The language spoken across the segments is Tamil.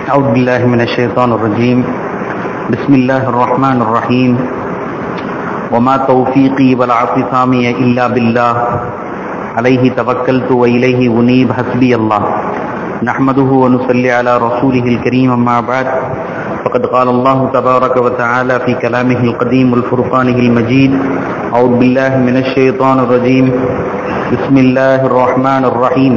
أعوذ بالله من الشيطان الرجيم بسم الله الرحمن الرحيم وما توفيقي ولا اعتصامي إلا بالله عليه توكلت وإليه أنيب حسبي الله نحمده ونصلي على رسوله الكريم أما بعد فقد قال الله تبارك وتعالى في كلامه القديم والفرقانه المجيد أعوذ بالله من الشيطان الرجيم بسم الله الرحمن الرحيم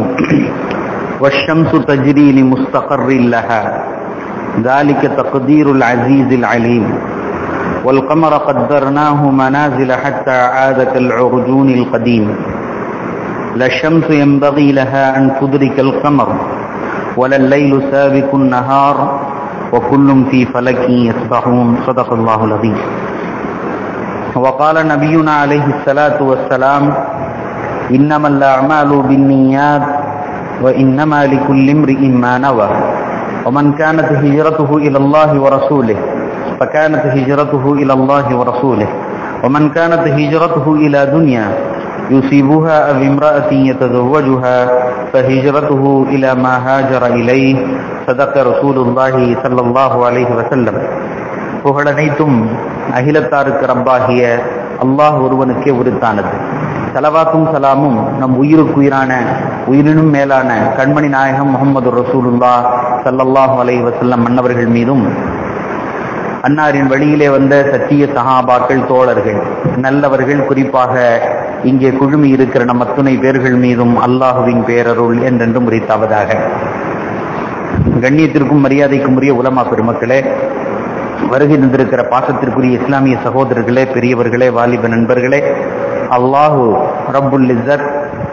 والشمس تجري لمستقر لها ذلك تقدير العزيز العليم والقمر قدرناه منازل حتى عاد كالعرجون القديم لا الشمس ينبغي لها أن تدرك القمر ولا الليل سابق النهار وكل في فلك يسبحون صدق الله العظيم وقال نبينا عليه الصلاة والسلام إنما الأعمال بالنيات وإنما لكل امرئ ما نوى ومن كانت هجرته إلى الله ورسوله فكانت هجرته إلى الله ورسوله ومن كانت هجرته إلى دنيا يصيبها أو امرأة يتزوجها فهجرته إلى ما هاجر إليه صدق رسول الله صلى الله عليه وسلم புகழனைத்தும் அகிலத்தாருக்கு ரப்பாகிய அல்லாஹ் ஒருவனுக்கே உரித்தானது சலவாத்தும் சலாமும் நம் உயிருக்குயிரான உயிரினும் மேலான கண்மணி நாயகம் முகமது ரசூலுல்லா சல்லல்லாஹு அலை வசல்லம் மன்னவர்கள் மீதும் அன்னாரின் வழியிலே வந்த சத்திய சகாபாக்கள் தோழர்கள் நல்லவர்கள் குறிப்பாக இங்கே குழுமி இருக்கிற நம் அத்துணை பேர்கள் மீதும் அல்லாஹுவின் பேரருள் என்றென்றும் உரித்தாவதாக கண்ணியத்திற்கும் மரியாதைக்கும் உரிய உலமா பெருமக்களே வருகை தந்திருக்கிற பாசத்திற்குரிய இஸ்லாமிய சகோதரர்களே பெரியவர்களே வாலிப நண்பர்களே அல்லாஹு ரப்புல் இஸ்ஸத்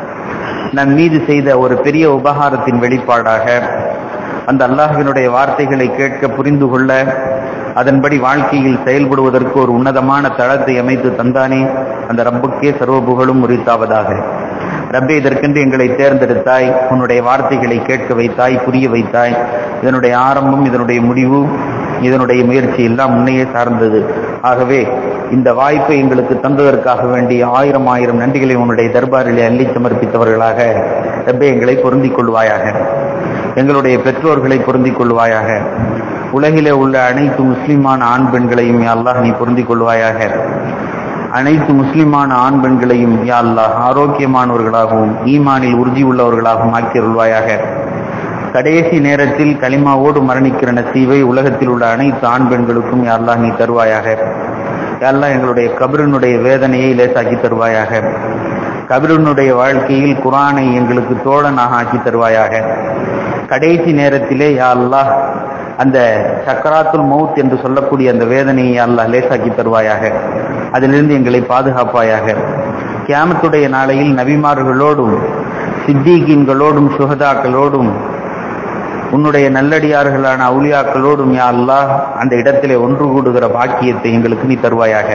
நம் மீது செய்த ஒரு பெரிய உபகாரத்தின் வெளிப்பாடாக அந்த அல்லாஹினுடைய வார்த்தைகளை கேட்க புரிந்து கொள்ள அதன்படி வாழ்க்கையில் செயல்படுவதற்கு ஒரு உன்னதமான தளத்தை அமைத்து தந்தானே அந்த ரப்புக்கே சர்வ புகழும் உரித்தாவதாக ரப்பே இதற்கென்று எங்களை தேர்ந்தெடுத்தாய் உன்னுடைய வார்த்தைகளை கேட்க வைத்தாய் புரிய வைத்தாய் இதனுடைய ஆரம்பம் இதனுடைய முடிவு இதனுடைய முயற்சி எல்லாம் முன்னையே சார்ந்தது ஆகவே இந்த வாய்ப்பை எங்களுக்கு தந்ததற்காக வேண்டி ஆயிரம் ஆயிரம் நன்றிகளை உன்னுடைய தர்பாரிலே அள்ளி சமர்ப்பித்தவர்களாக ரப்பே எங்களை பொருந்திக் கொள்வாயாக எங்களுடைய பெற்றோர்களை பொருந்திக் கொள்வாயாக உலகிலே உள்ள அனைத்து முஸ்லிமான ஆண் பெண்களையும் அல்லாஹ் நீ பொருந்திக் கொள்வாயாக அனைத்து முஸ்லிமான ஆண் பெண்களையும் யா அல்லாஹ் ஆரோக்கியமானவர்களாகவும் ஈமானில் உறுதி உள்ளவர்களாகவும் ஆக்கியருள்வாயாக கடைசி நேரத்தில் களிமாவோடு மரணிக்கிற நசீவை உலகத்தில் உள்ள அனைத்து ஆண் பெண்களுக்கும் யாரெல்லாம் நீ தருவாயாக யாரெல்லாம் எங்களுடைய கபிரனுடைய வேதனையை லேசாக்கி தருவாயாக கபிரனுடைய வாழ்க்கையில் குரானை எங்களுக்கு தோழனாக ஆக்கி தருவாயாக கடைசி நேரத்திலே யா அல்லாஹ் அந்த சக்கராத்துல் மவுத் என்று சொல்லக்கூடிய அந்த வேதனையை அல்லாஹ் லேசாக்கி தருவாயாக அதிலிருந்து எங்களை பாதுகாப்பாயாக கியாமத்துடைய நாளையில் நபிமார்களோடும் சித்திகீன்களோடும் சுகதாக்களோடும் உன்னுடைய நல்லடியார்களான அவுலியாக்களோடும் யா அல்லாஹ் அந்த இடத்திலே ஒன்று கூடுகிற பாக்கியத்தை எங்களுக்கு நீ தருவாயாக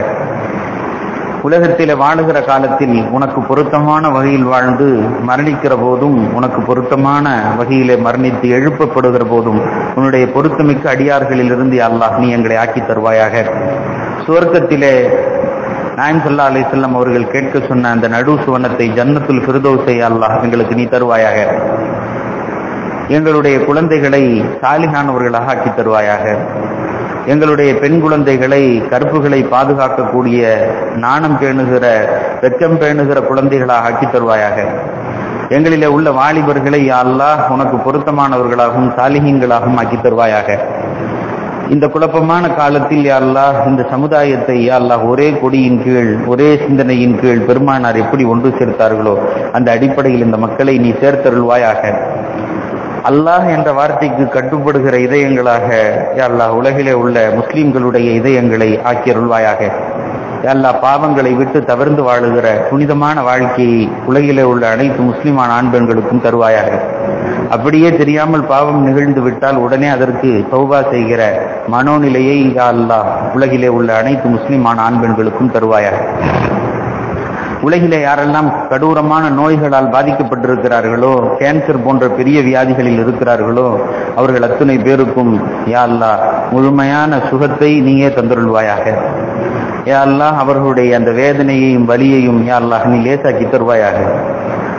உலகத்திலே வாழுகிற காலத்தில் உனக்கு பொருத்தமான வகையில் வாழ்ந்து மரணிக்கிற போதும் உனக்கு பொருத்தமான வகையிலே மரணித்து எழுப்பப்படுகிற போதும் உன்னுடைய பொருத்தமிக்க அடியார்களில் இருந்து அல்லாஹ் நீ எங்களை ஆக்கி தருவாயாக சுவர்க்கத்திலே நாயம் சல்லா அலி செல்லம் அவர்கள் கேட்க சொன்ன அந்த நடு சுவனத்தை ஜன்னத்துல் ஃபிர்தோஸை அல்லாஹ் எங்களுக்கு நீ தருவாயாக எங்களுடைய குழந்தைகளை சாலிகானவர்களாக ஆக்கி தருவாயாக எங்களுடைய பெண் குழந்தைகளை கருப்புகளை பாதுகாக்கக்கூடிய நாணம் பேணுகிற வெக்கம் பேணுகிற குழந்தைகளாக ஆக்கி தருவாயாக எங்களிலே உள்ள வாலிபர்களை அல்லாஹ் உனக்கு பொருத்தமானவர்களாகவும் சாலிகங்களாகவும் ஆக்கி தருவாயாக இந்த குழப்பமான காலத்தில் அல்லாஹ் இந்த சமுதாயத்தை அல்லாஹ் ஒரே கொடியின் கீழ் ஒரே சிந்தனையின் கீழ் பெருமானார் எப்படி ஒன்று சேர்த்தார்களோ அந்த அடிப்படையில் இந்த மக்களை நீ சேர்த்தருள்வாயாக அல்லாஹ் என்ற வார்த்தைக்கு கட்டுப்படுகிற இதயங்களாக அல்லாஹ் உலகிலே உள்ள முஸ்லிம்களுடைய இதயங்களை ஆக்கியருள்வாயாக அல்லாஹ் பாவங்களை விட்டு தவிர்ந்து வாழுகிற புனிதமான வாழ்க்கையை உலகிலே உள்ள அனைத்து முஸ்லிமான ஆண் பெண்களுக்கும் தருவாயாக அப்படியே தெரியாமல் பாவம் நிகழ்ந்து விட்டால் உடனே அதற்கு சௌபா செய்கிற மனோநிலையை அல்லாஹ் உலகிலே உள்ள அனைத்து முஸ்லிமான ஆண் பெண்களுக்கும் தருவாயாக உலகிலே யாரெல்லாம் கடூரமான நோய்களால் பாதிக்கப்பட்டிருக்கிறார்களோ கேன்சர் போன்ற பெரிய வியாதிகளில் இருக்கிறார்களோ அவர்கள் அத்துணை பேருக்கும் யா அல்லாஹ் முழுமையான சுகத்தை நீயே தந்துருள்வாயாக யா அல்லாஹ் அவர்களுடைய அந்த வேதனையையும் வலியையும் யா அல்லாஹ் நீ லேசாக்கி தருவாயாக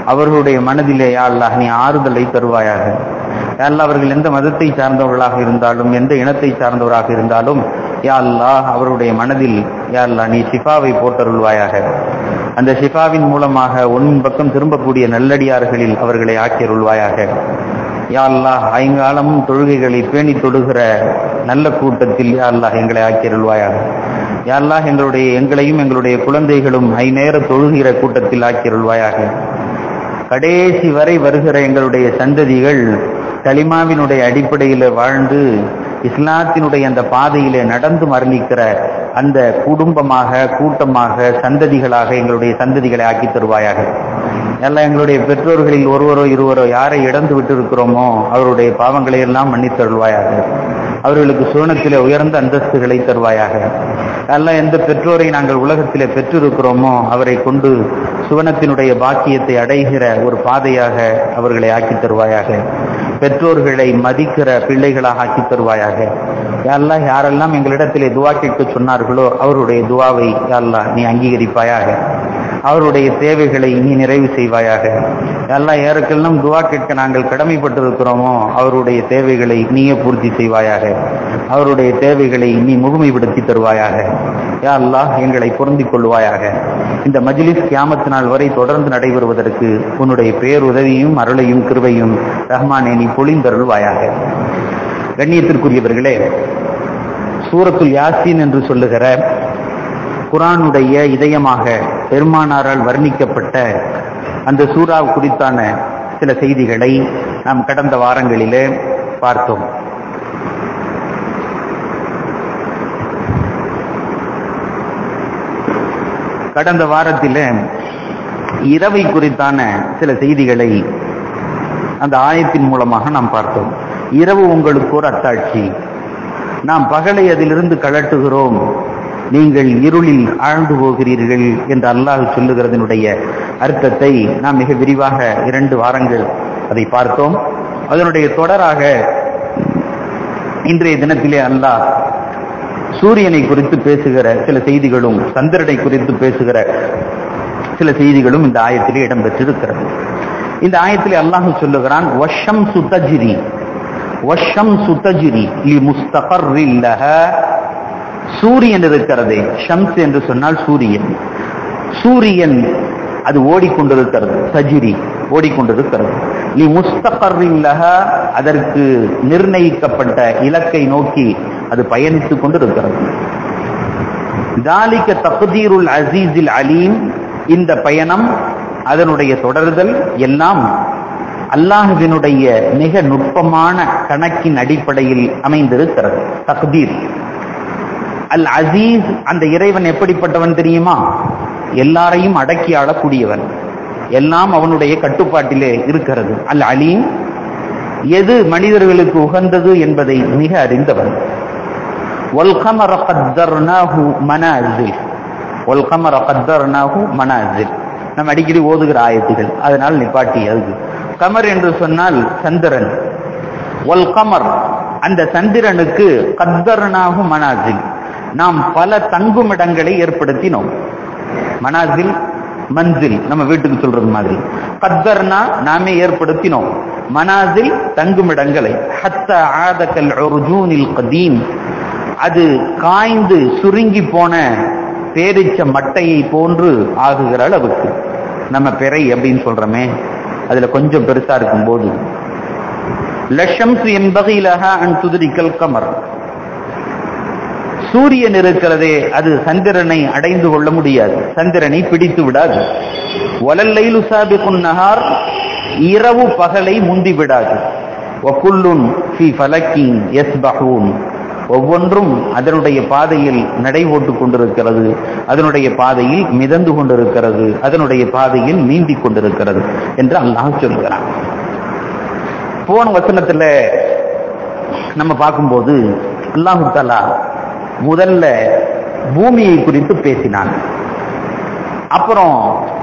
அவர்களுடைய மனதிலே யா அல்லாஹ் நீ ஆறுதலை தருவாயாக யா அல்லாஹ் அவர்கள் எந்த மதத்தை சார்ந்தவர்களாக இருந்தாலும் எந்த இனத்தை சார்ந்தவராக இருந்தாலும் யா அல்லாஹ் அவருடைய மனதில் யா அல்லாஹ் நீ ஷிஃபாவை போட்டருள்வாயாக அந்த ஷிஃபாவின் மூலமாக உன் பக்கம் திரும்பக்கூடிய நல்லடியார்களில் அவர்களை ஆக்கியருள்வாயாக யா அல்லாஹ் ஐங்காலமும் தொழுகைகளை பேணி தொடுகிற நல்ல கூட்டத்தில் யா அல்லாஹ் எங்களை ஆக்கியருள்வாயாக யா அல்லாஹ் எங்களுடைய எங்களையும் எங்களுடைய குழந்தைகளும் ஐநேர தொழுகிற கூட்டத்தில் ஆக்கியருள்வாயாக கடைசி வரை வருகிற எங்களுடைய சந்ததிகள் கலிமாவினுடைய அடிப்படையில் வாழ்ந்து இஸ்லாத்தினுடைய அந்த பாதையிலே நடந்து மரணிக்கிற அந்த குடும்பமாக கூட்டமாக சந்ததிகளாக எங்களுடைய சந்ததிகளை ஆக்கி தருவாயாக எல்லாம் எங்களுடைய பெற்றோர்களில் ஒருவரோ இருவரோ யாரை இழந்து விட்டு இருக்கிறோமோ அவருடைய பாவங்களை எல்லாம் மன்னித்தருள்வாயாக அவர்களுக்கு சுவனத்திலே உயர்ந்த அந்தஸ்துகளை தருவாயாக எல்லாம் எந்த பெற்றோரை நாங்கள் உலகத்திலே பெற்றிருக்கிறோமோ அவரை கொண்டு சுவனத்தினுடைய பாக்கியத்தை அடைகிற ஒரு பாதையாக அவர்களை ஆக்கி தருவாயாக பெற்றோர்களை மதிக்கிற பிள்ளைகளாக ஆக்கி தருவாயாக யாரெல்லாம் யாரெல்லாம் எங்களிடத்திலே துவா கேட்க சொன்னார்களோ அவருடைய துவாவை யாரெல்லாம் நீ அங்கீகரிப்பாயாக அவருடைய தேவைகளை நீ நிறைவு செய்வாயாக எல்லாம் யாருக்கெல்லாம் துவா கேட்க நாங்கள் கடமைப்பட்டிருக்கிறோமோ அவருடைய தேவைகளை நீயே பூர்த்தி செய்வாயாக அவருடைய தேவைகளை நீ முழுமைப்படுத்தி தருவாயாக யா அல்லாஹ் எங்களை பொருந்திக் கொள்வாயாக இந்த மஜ்லிஸ் கியாமத்து நாள் வரை தொடர்ந்து நடைபெறுவதற்கு உன்னுடைய பேருதவியும் அருளையும் கிருபையும் ரஹ்மானே நீ பொழிந்தருள்வாயாக கண்ணியத்திற்குரியவர்களே சூரத்துல் யாசின் என்று சொல்லுகிற குரானுடைய இதயமாக பெருமானாரால் வர்ணிக்கப்பட்ட அந்த சூறா குறித்தான சில செய்திகளை நாம் கடந்த வாரங்களிலே பார்த்தோம் கடந்த வாரத்தில் இரவை குறித்தான சில செய்திகளை அந்த ஆயத்தின் மூலமாக நாம் பார்த்தோம் இரவு உங்களுக்கு ஒரு அத்தாட்சி நாம் பகலை அதிலிருந்து கழட்டுகிறோம் நீங்கள் இருளில் ஆழ்ந்து போகிறீர்கள் என்று அல்லாஹ் சொல்லுகிறதனுடைய அர்த்தத்தை நாம் மிக விரிவாக இரண்டு வாரங்கள் அதை பார்த்தோம் அதனுடைய தொடராக இன்றைய தினத்திலே அல்லாஹ் சூரியனை குறித்து பேசுகிற சில செய்திகளும் சந்திரனை குறித்து பேசுகிற சில செய்திகளும் இந்த ஆயத்திலே இடம்பெற்றிருக்கிறது இந்த ஆயத்திலே அல்லாஹ் சொல்லுகிறான் வஷம் சுத்தஜிரி வஷம் சுத்தஜிரி லி முஸ்தகர் சூரியன் இருக்கிறதே ஷம்ஸ் என்று சொன்னால் சூரியன் சூரியன் அது ஓடிக்கொண்டிருக்கிறது சஜிரி ஓடிக்கொண்டிருக்கிறது நீ முஸ்தகர்லக அதற்கு நிர்ணயிக்கப்பட்ட இலக்கை நோக்கி அது பயணித்துக் கொண்டிருக்கிறது தாலிக்க தகுதீருல் அசீஸில் அலீம் இந்த பயணம் அதனுடைய தொடர்தல் எல்லாம் அல்லாஹுவினுடைய மிக நுட்பமான கணக்கின் அடிப்படையில் அமைந்திருக்கிறது தக்தீர் அல் அசீஸ் அந்த இறைவன் எப்படிப்பட்டவன் தெரியுமா எல்லாரையும் அடக்கி ஆளக்கூடியவன் எல்லாம் அவனுடைய கட்டுப்பாட்டிலே இருக்கிறது அல் அலீம் எது மனிதர்களுக்கு உகந்தது என்பதை மிக அறிந்தவன் والقمر قدرناه منازل والقمر قدرناه منازل நம்ம அடிக்கடி ஓதுகிற ஆயத்துகள் அதனால் நிப்பாட்டி அதுக்கு கமர் என்று சொன்னால் சந்திரன் ஒல் கமர் அந்த சந்திரனுக்கு கத்தர்னாகும் மனாசில் நாம் பல தங்குமிடங்களை ஏற்படுத்தினோம் மனாசில் மன்சில் நம்ம வீட்டுக்கு சொல்றது மாதிரி கத்தர்னா நாமே ஏற்படுத்தினோம் மனாசில் தங்குமிடங்களை ஹத்த ஆதக்கல் ஒருஜூனில் கதீம் அது காய்ந்து சுருங்கி போன பேரிச்ச மட்டையை போன்று ஆகுகிற அளவுக்கு நம்ம பிறை அப்படின்னு சொல்றோமே அதுல கொஞ்சம் பெருசா இருக்கும் போது லஷம்சு என்பகையிலக அன் துதிரிக்கல் கமர் சூரியன் இருக்கிறதே அது சந்திரனை அடைந்து கொள்ள முடியாது சந்திரனை பிடித்து விடாது வலல்லைலு சாபிகுன் நகார் இரவு பகலை முந்தி விடாது வக்குல்லுன் ஃபி ஃபலக்கின் எஸ்பஹூன் ஒவ்வொன்றும் அதனுடைய பாதையில் நடை போட்டுக் கொண்டிருக்கிறது அதனுடைய பாதையில் மிதந்து கொண்டிருக்கிறது அதனுடைய பாதையில் நீந்தி கொண்டிருக்கிறது என்று அல்லாஹ் சொல்கிறான் போன வசனத்துல நம்ம பார்க்கும்போது அல்லாஹு தாலா முதல்ல பூமியை குறித்து பேசினான் அப்புறம்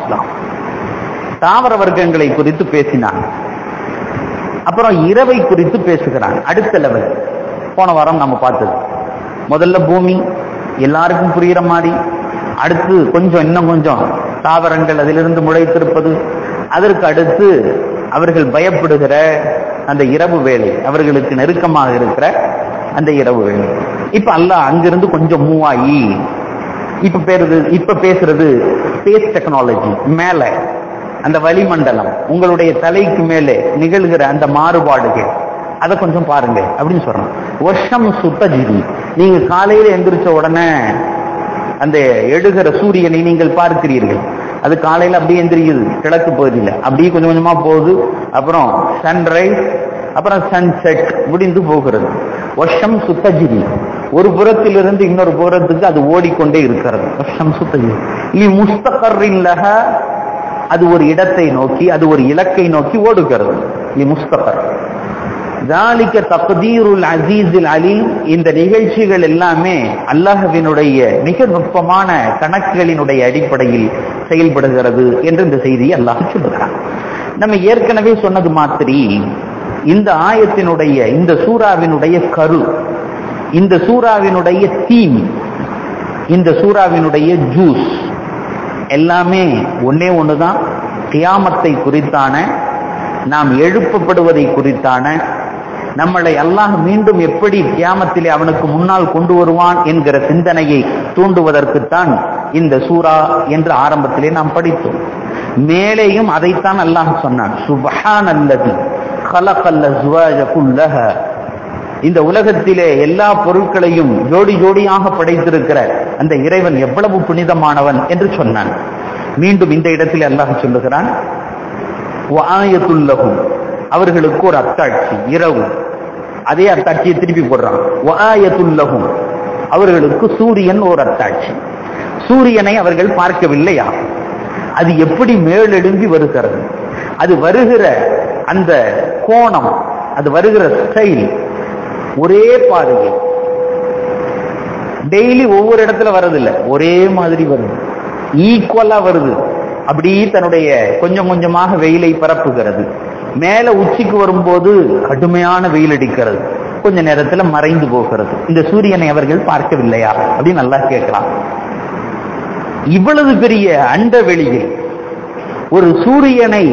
தாவர வர்க்கங்களை குறித்து பேசினான் அப்புறம் இரவை குறித்து பேசுகிறான் அடுத்த லெவல் போன வாரம் நம்ம பார்த்தது முதல்ல பூமி எல்லாருக்கும் புரிகிற மாதிரி அடுத்து கொஞ்சம் இன்னும் கொஞ்சம் தாவரங்கள் அதிலிருந்து முளைத்திருப்பது அதற்கு அடுத்து அவர்கள் பயப்படுகிற அந்த இரவு வேலை அவர்களுக்கு நெருக்கமாக இருக்கிற அந்த இரவு வேலை இப்ப அல்லாஹ் அங்கிருந்து கொஞ்சம் மூவ் ஆகி இப்ப பேருது இப்ப பேசுறது ஸ்பேஸ் டெக்னாலஜி மேல அந்த வளிமண்டலம் உங்களுடைய தலைக்கு மேலே நிகழ்கிற அந்த மாறுபாடுகள் அதை கொஞ்சம் பாருங்க அப்படின்னு சொல்றோம் வருஷம் சுத்தஜிரி நீங்க காலையில எந்திரிச்ச உடனே அந்த எழுகிற சூரியனை நீங்கள் பார்க்கிறீர்கள் அது காலையில அப்படியே எந்திரிக்குது கிழக்கு பகுதியில் அப்படியே கொஞ்சம் கொஞ்சமா போகுது அப்புறம் சன்ரைஸ் அப்புறம் சன்செட் முடிந்து போகிறது வருஷம் சுத்தஜிரி ஒரு புறத்திலிருந்து இன்னொரு புறத்துக்கு அது ஓடிக்கொண்டே இருக்கிறது வருஷம் சுத்தஜிரி இனி முஸ்தகரில்லக அது ஒரு இடத்தை நோக்கி அது ஒரு இலக்கை நோக்கி ஓடுகிறது இனி முஸ்தகர் தாலிக்க தப்தீருல் அசீஸில் அலீம் இந்த நிகழ்ச்சிகள் எல்லாமே அல்லாஹ்வினுடைய மிக நுட்பமான கணக்குகளினுடைய அடிப்படையில் செயல்படுகிறது என்று இந்த செய்தியை அல்லாஹ் சொல்லுகிறான் நம்ம ஏற்கனவே சொன்னது மாதிரி இந்த ஆயத்தினுடைய இந்த சூறாவினுடைய கரு இந்த சூறாவினுடைய தீம் இந்த சூறாவினுடைய ஜூஸ் எல்லாமே ஒன்னே ஒண்ணுதான் கியாமத்தை குறித்தான நாம் எழுப்பப்படுவதை குறித்தான நம்மளை அல்லாஹ் மீண்டும் எப்படி கியாமத்திலே அவனுக்கு முன்னால் கொண்டு வருவான் என்கிற சிந்தனையை தூண்டுவதற்குத்தான் இந்த சூரா என்று ஆரம்பத்திலே நாம் படித்தோம் மேலேயும் அதைத்தான் அல்லாஹ் சொன்னான் சுபஹான் அல்லது கலகல்ல குல்லஹ இந்த உலகத்திலே எல்லா பொருட்களையும் ஜோடி ஜோடியாக படைத்திருக்கிற அந்த இறைவன் எவ்வளவு புனிதமானவன் என்று சொன்னான் மீண்டும் இந்த இடத்தில் அல்லாஹ் சொல்லுகிறான் வாயத்துல்லகும் அவர்களுக்கு ஒரு அத்தாட்சி இரவு அதே அத்தாட்சியை திருப்பி போடுறான் வாயத்துல்லகும் அவர்களுக்கு சூரியன் ஒரு அத்தாட்சி சூரியனை அவர்கள் பார்க்கவில்லையா அது எப்படி மேலெழும்பி வருகிறது அது வருகிற அந்த கோணம் அது வருகிற ஸ்டைல் ஒரே பாதையில் டெய்லி ஒவ்வொரு இடத்துல வர்றதில்ல ஒரே மாதிரி வருது ஈக்குவலா வருது அப்படி தன்னுடைய கொஞ்சம் கொஞ்சமாக வெயிலை பரப்புகிறது மேல உச்சிக்கு வரும்போது கடுமையான வெயில் அடிக்கிறது கொஞ்ச நேரத்துல மறைந்து போகிறது இந்த சூரியனை அவர்கள் பார்க்கவில்லையா அப்படின்னு நல்லா கேட்கலாம் இவ்வளவு பெரிய அண்ட வெளியில் ஒரு சூரியனை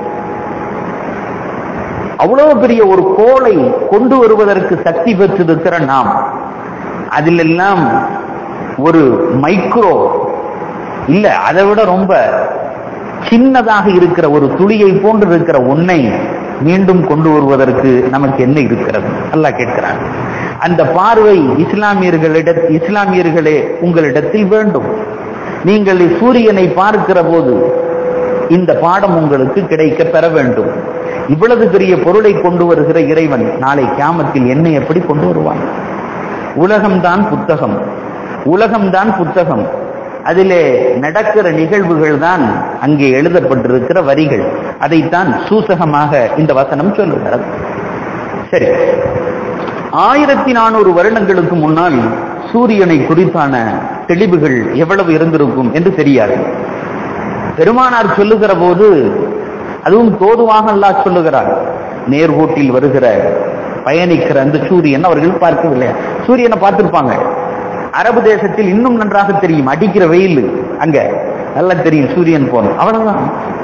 அவ்வளவு பெரிய ஒரு கோளை கொண்டு வருவதற்கு சக்தி பெற்றிருக்கிற நாம் அதிலெல்லாம் ஒரு மைக்ரோ இல்ல அதை விட ரொம்ப சின்னதாக இருக்கிற ஒரு துளியை போன்று இருக்கிற ஒன்னை மீண்டும் கொண்டு வருவதற்கு நமக்கு என்ன இருக்கிறது அல்லா கேட்கிறான் அந்த பார்வை இஸ்லாமியர்களிட இஸ்லாமியர்களே உங்களிடத்தில் வேண்டும் நீங்கள் சூரியனை பார்க்கிற போது இந்த பாடம் உங்களுக்கு கிடைக்க பெற வேண்டும் இவ்வளவு பெரிய பொருளை கொண்டு வருகிற இறைவன் நாளை கியாமத்தில் என்ன எப்படி கொண்டு வருவான் உலகம்தான் புத்தகம் உலகம்தான் புத்தகம் அதிலே நடக்கிற நிகழ்வுகள் தான் அங்கே எழுதப்பட்டிருக்கிற வரிகள் அதைத்தான் சூசகமாக இந்த வசனம் சொல்லுகிறது சரி ஆயிரத்தி நானூறு வருடங்களுக்கு முன்னால் சூரியனை குறித்தான தெளிவுகள் எவ்வளவு இருந்திருக்கும் என்று தெரியாது பெருமானார் சொல்லுகிற போது அதுவும் தோதுவாக அல்லாஹ் சொல்லுகிறார் நேர்கோட்டில் வருகிற பயணிக்கிற அந்த சூரியன் அவர்கள் பார்க்கவில்லை சூரியனை பார்த்திருப்பாங்க அரபு தேசத்தில் இன்னும் நன்றாக தெரியும் அடிக்கிற வெயில் அங்க நல்லா தெரியும் சூரியன் போன அவ்வளவுதான்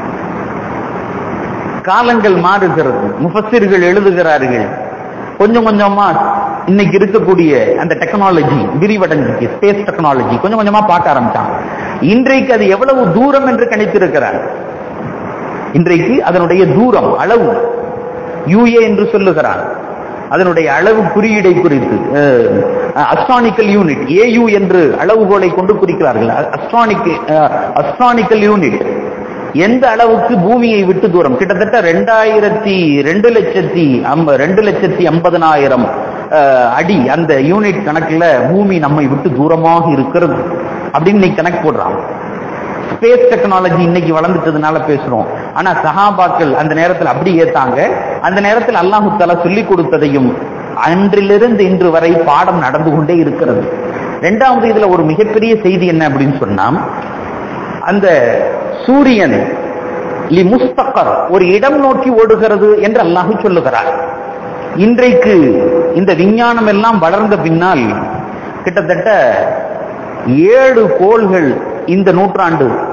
காலங்கள் மாறுகிறது முஃபஸிர்கள் எழுதுகிறார்கள் கொஞ்சம் கொஞ்சமா இன்னைக்கு இருக்கக்கூடிய அந்த டெக்னாலஜி விரிவடைஞ்சிச்சு ஸ்பேஸ் டெக்னாலஜி கொஞ்சம் கொஞ்சமா பார்க்க ஆரம்பிச்சான் இன்றைக்கு அது எவ்வளவு தூரம் என்று கணித்திருக்கிறார் இன்றைக்கு அதனுடைய தூரம் அளவு யூஏ என்று சொல்லுகிறார் அதனுடைய அளவு குறியீடை குறித்து அஸ்ட்ரானிக்கல் யூனிட் ஏயு என்று அளவுகோலை கொண்டு குறிக்கிறார்கள் அஸ்ட்ரானிக் அஸ்ட்ரானிக்கல் யூனிட் எந்த அளவுக்கு பூமியை விட்டு தூரம் கிட்டத்தட்ட ரெண்டாயிரத்தி ரெண்டு லட்சத்தி ஐம்ப ரெண்டு லட்சத்தி ஐம்பதனாயிரம் அடி அந்த யூனிட் கணக்குல பூமி நம்மை விட்டு தூரமாக இருக்கிறது அப்படின்னு இன்னைக்கு கணக்கு போடுறான் ஸ்பேஸ் டெக்னாலஜி இன்னைக்கு வளர்ந்துட்டதுனால பேசுறோம் ஆனா சஹாபாக்கள் அந்த நேரத்தில் அப்படி ஏத்தாங்க அந்த நேரத்தில் அல்லாஹு தலா சொல்லி கொடுத்ததையும் அன்றிலிருந்து இன்று வரை பாடம் நடந்து கொண்டே இருக்கிறது ரெண்டாவது இதுல ஒரு மிகப்பெரிய செய்தி என்ன அப்படின்னு சொன்னா அந்த சூரியன் லி முஸ்தகர் ஒரு இடம் நோக்கி ஓடுகிறது என்று அல்லாஹு சொல்லுகிறார் இன்றைக்கு இந்த விஞ்ஞானம் எல்லாம் வளர்ந்த பின்னால் கிட்டத்தட்ட ஏழு கோள்கள் இந்த நூற்றாண்டு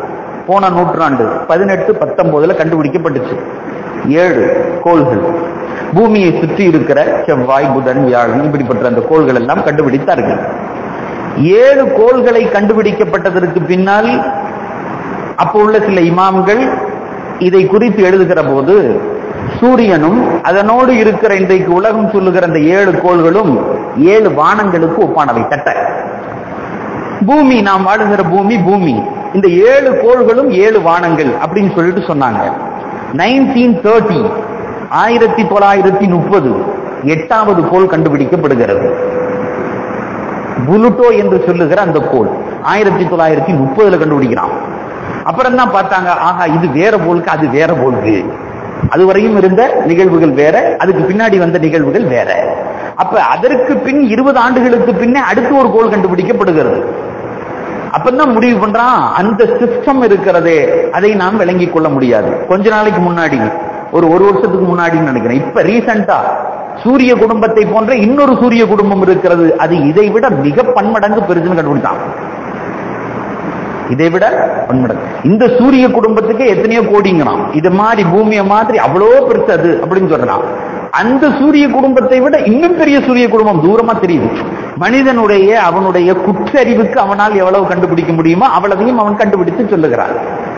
போன நூற்றாண்டு பதினெட்டு பத்தொன்பதுல கண்டுபிடிக்கப்பட்டுச்சு ஏழு கோள்கள் பூமியை சுற்றி இருக்கிற செவ்வாய் புதன் வியாழன் இப்படிப்பட்ட அந்த கோள்கள் எல்லாம் கண்டுபிடித்தார்கள் ஏழு கோள்களை கண்டுபிடிக்கப்பட்டதற்கு பின்னால் அப்போ உள்ள சில இமாம்கள் இதை குறித்து எழுதுகிற போது சூரியனும் அதனோடு இருக்கிற இன்றைக்கு உலகம் சொல்லுகிற அந்த ஏழு கோள்களும் ஏழு வானங்களுக்கு ஒப்பானவை தட்ட பூமி நாம் வாழுகிற பூமி பூமி இந்த ஏழு கோள்களும் ஏழு வானங்கள் அப்படின்னு சொல்லிட்டு சொன்னாங்க நைன்டீன் தேர்ட்டி ஆயிரத்தி தொள்ளாயிரத்தி முப்பது எட்டாவது கோள் கண்டுபிடிக்கப்படுகிறது புலுட்டோ என்று சொல்லுகிற அந்த கோள் ஆயிரத்தி தொள்ளாயிரத்தி முப்பதுல கண்டுபிடிக்கிறான் அப்புறம் தான் பார்த்தாங்க ஆஹா இது வேற போலுக்கு அது வேற போலுக்கு அதுவரையும் இருந்த நிகழ்வுகள் வேற அதுக்கு பின்னாடி வந்த நிகழ்வுகள் வேற அப்ப அதற்கு பின் இருபது ஆண்டுகளுக்கு பின்னே அடுத்து ஒரு கோள் கண்டுபிடிக்கப்படுகிறது அப்பதான் முடிவு பண்றான் அந்த சிஸ்டம் இருக்கிறதே அதை நாம் விளங்கிக் கொள்ள முடியாது கொஞ்ச நாளைக்கு முன்னாடி ஒரு ஒரு வருஷத்துக்கு முன்னாடி நினைக்கிறேன் இப்ப ரீசெண்டா சூரிய குடும்பத்தை போன்ற இன்னொரு சூரிய குடும்பம் இருக்கிறது அது இதை விட மிக பன்மடங்கு பெருசுன்னு கண்டுபிடிச்சான் இதை விட பன்மடங்கு இந்த சூரிய குடும்பத்துக்கு எத்தனையோ கோடிங்களாம் இது மாதிரி பூமியை மாதிரி அவ்வளோ பெருசு அது அப்படின்னு சொல்றான் அந்த சூரிய குடும்பத்தை விட இன்னும் பெரிய சூரிய குடும்பம் தூரமா தெரியுது மனிதனுடைய அவனுடைய குற்றறிவுக்கு அவனால் எவ்வளவு கண்டுபிடிக்க முடியுமோ அவ்வளவையும் அவன் கண்டுபிடித்து சொல்லுகிறான்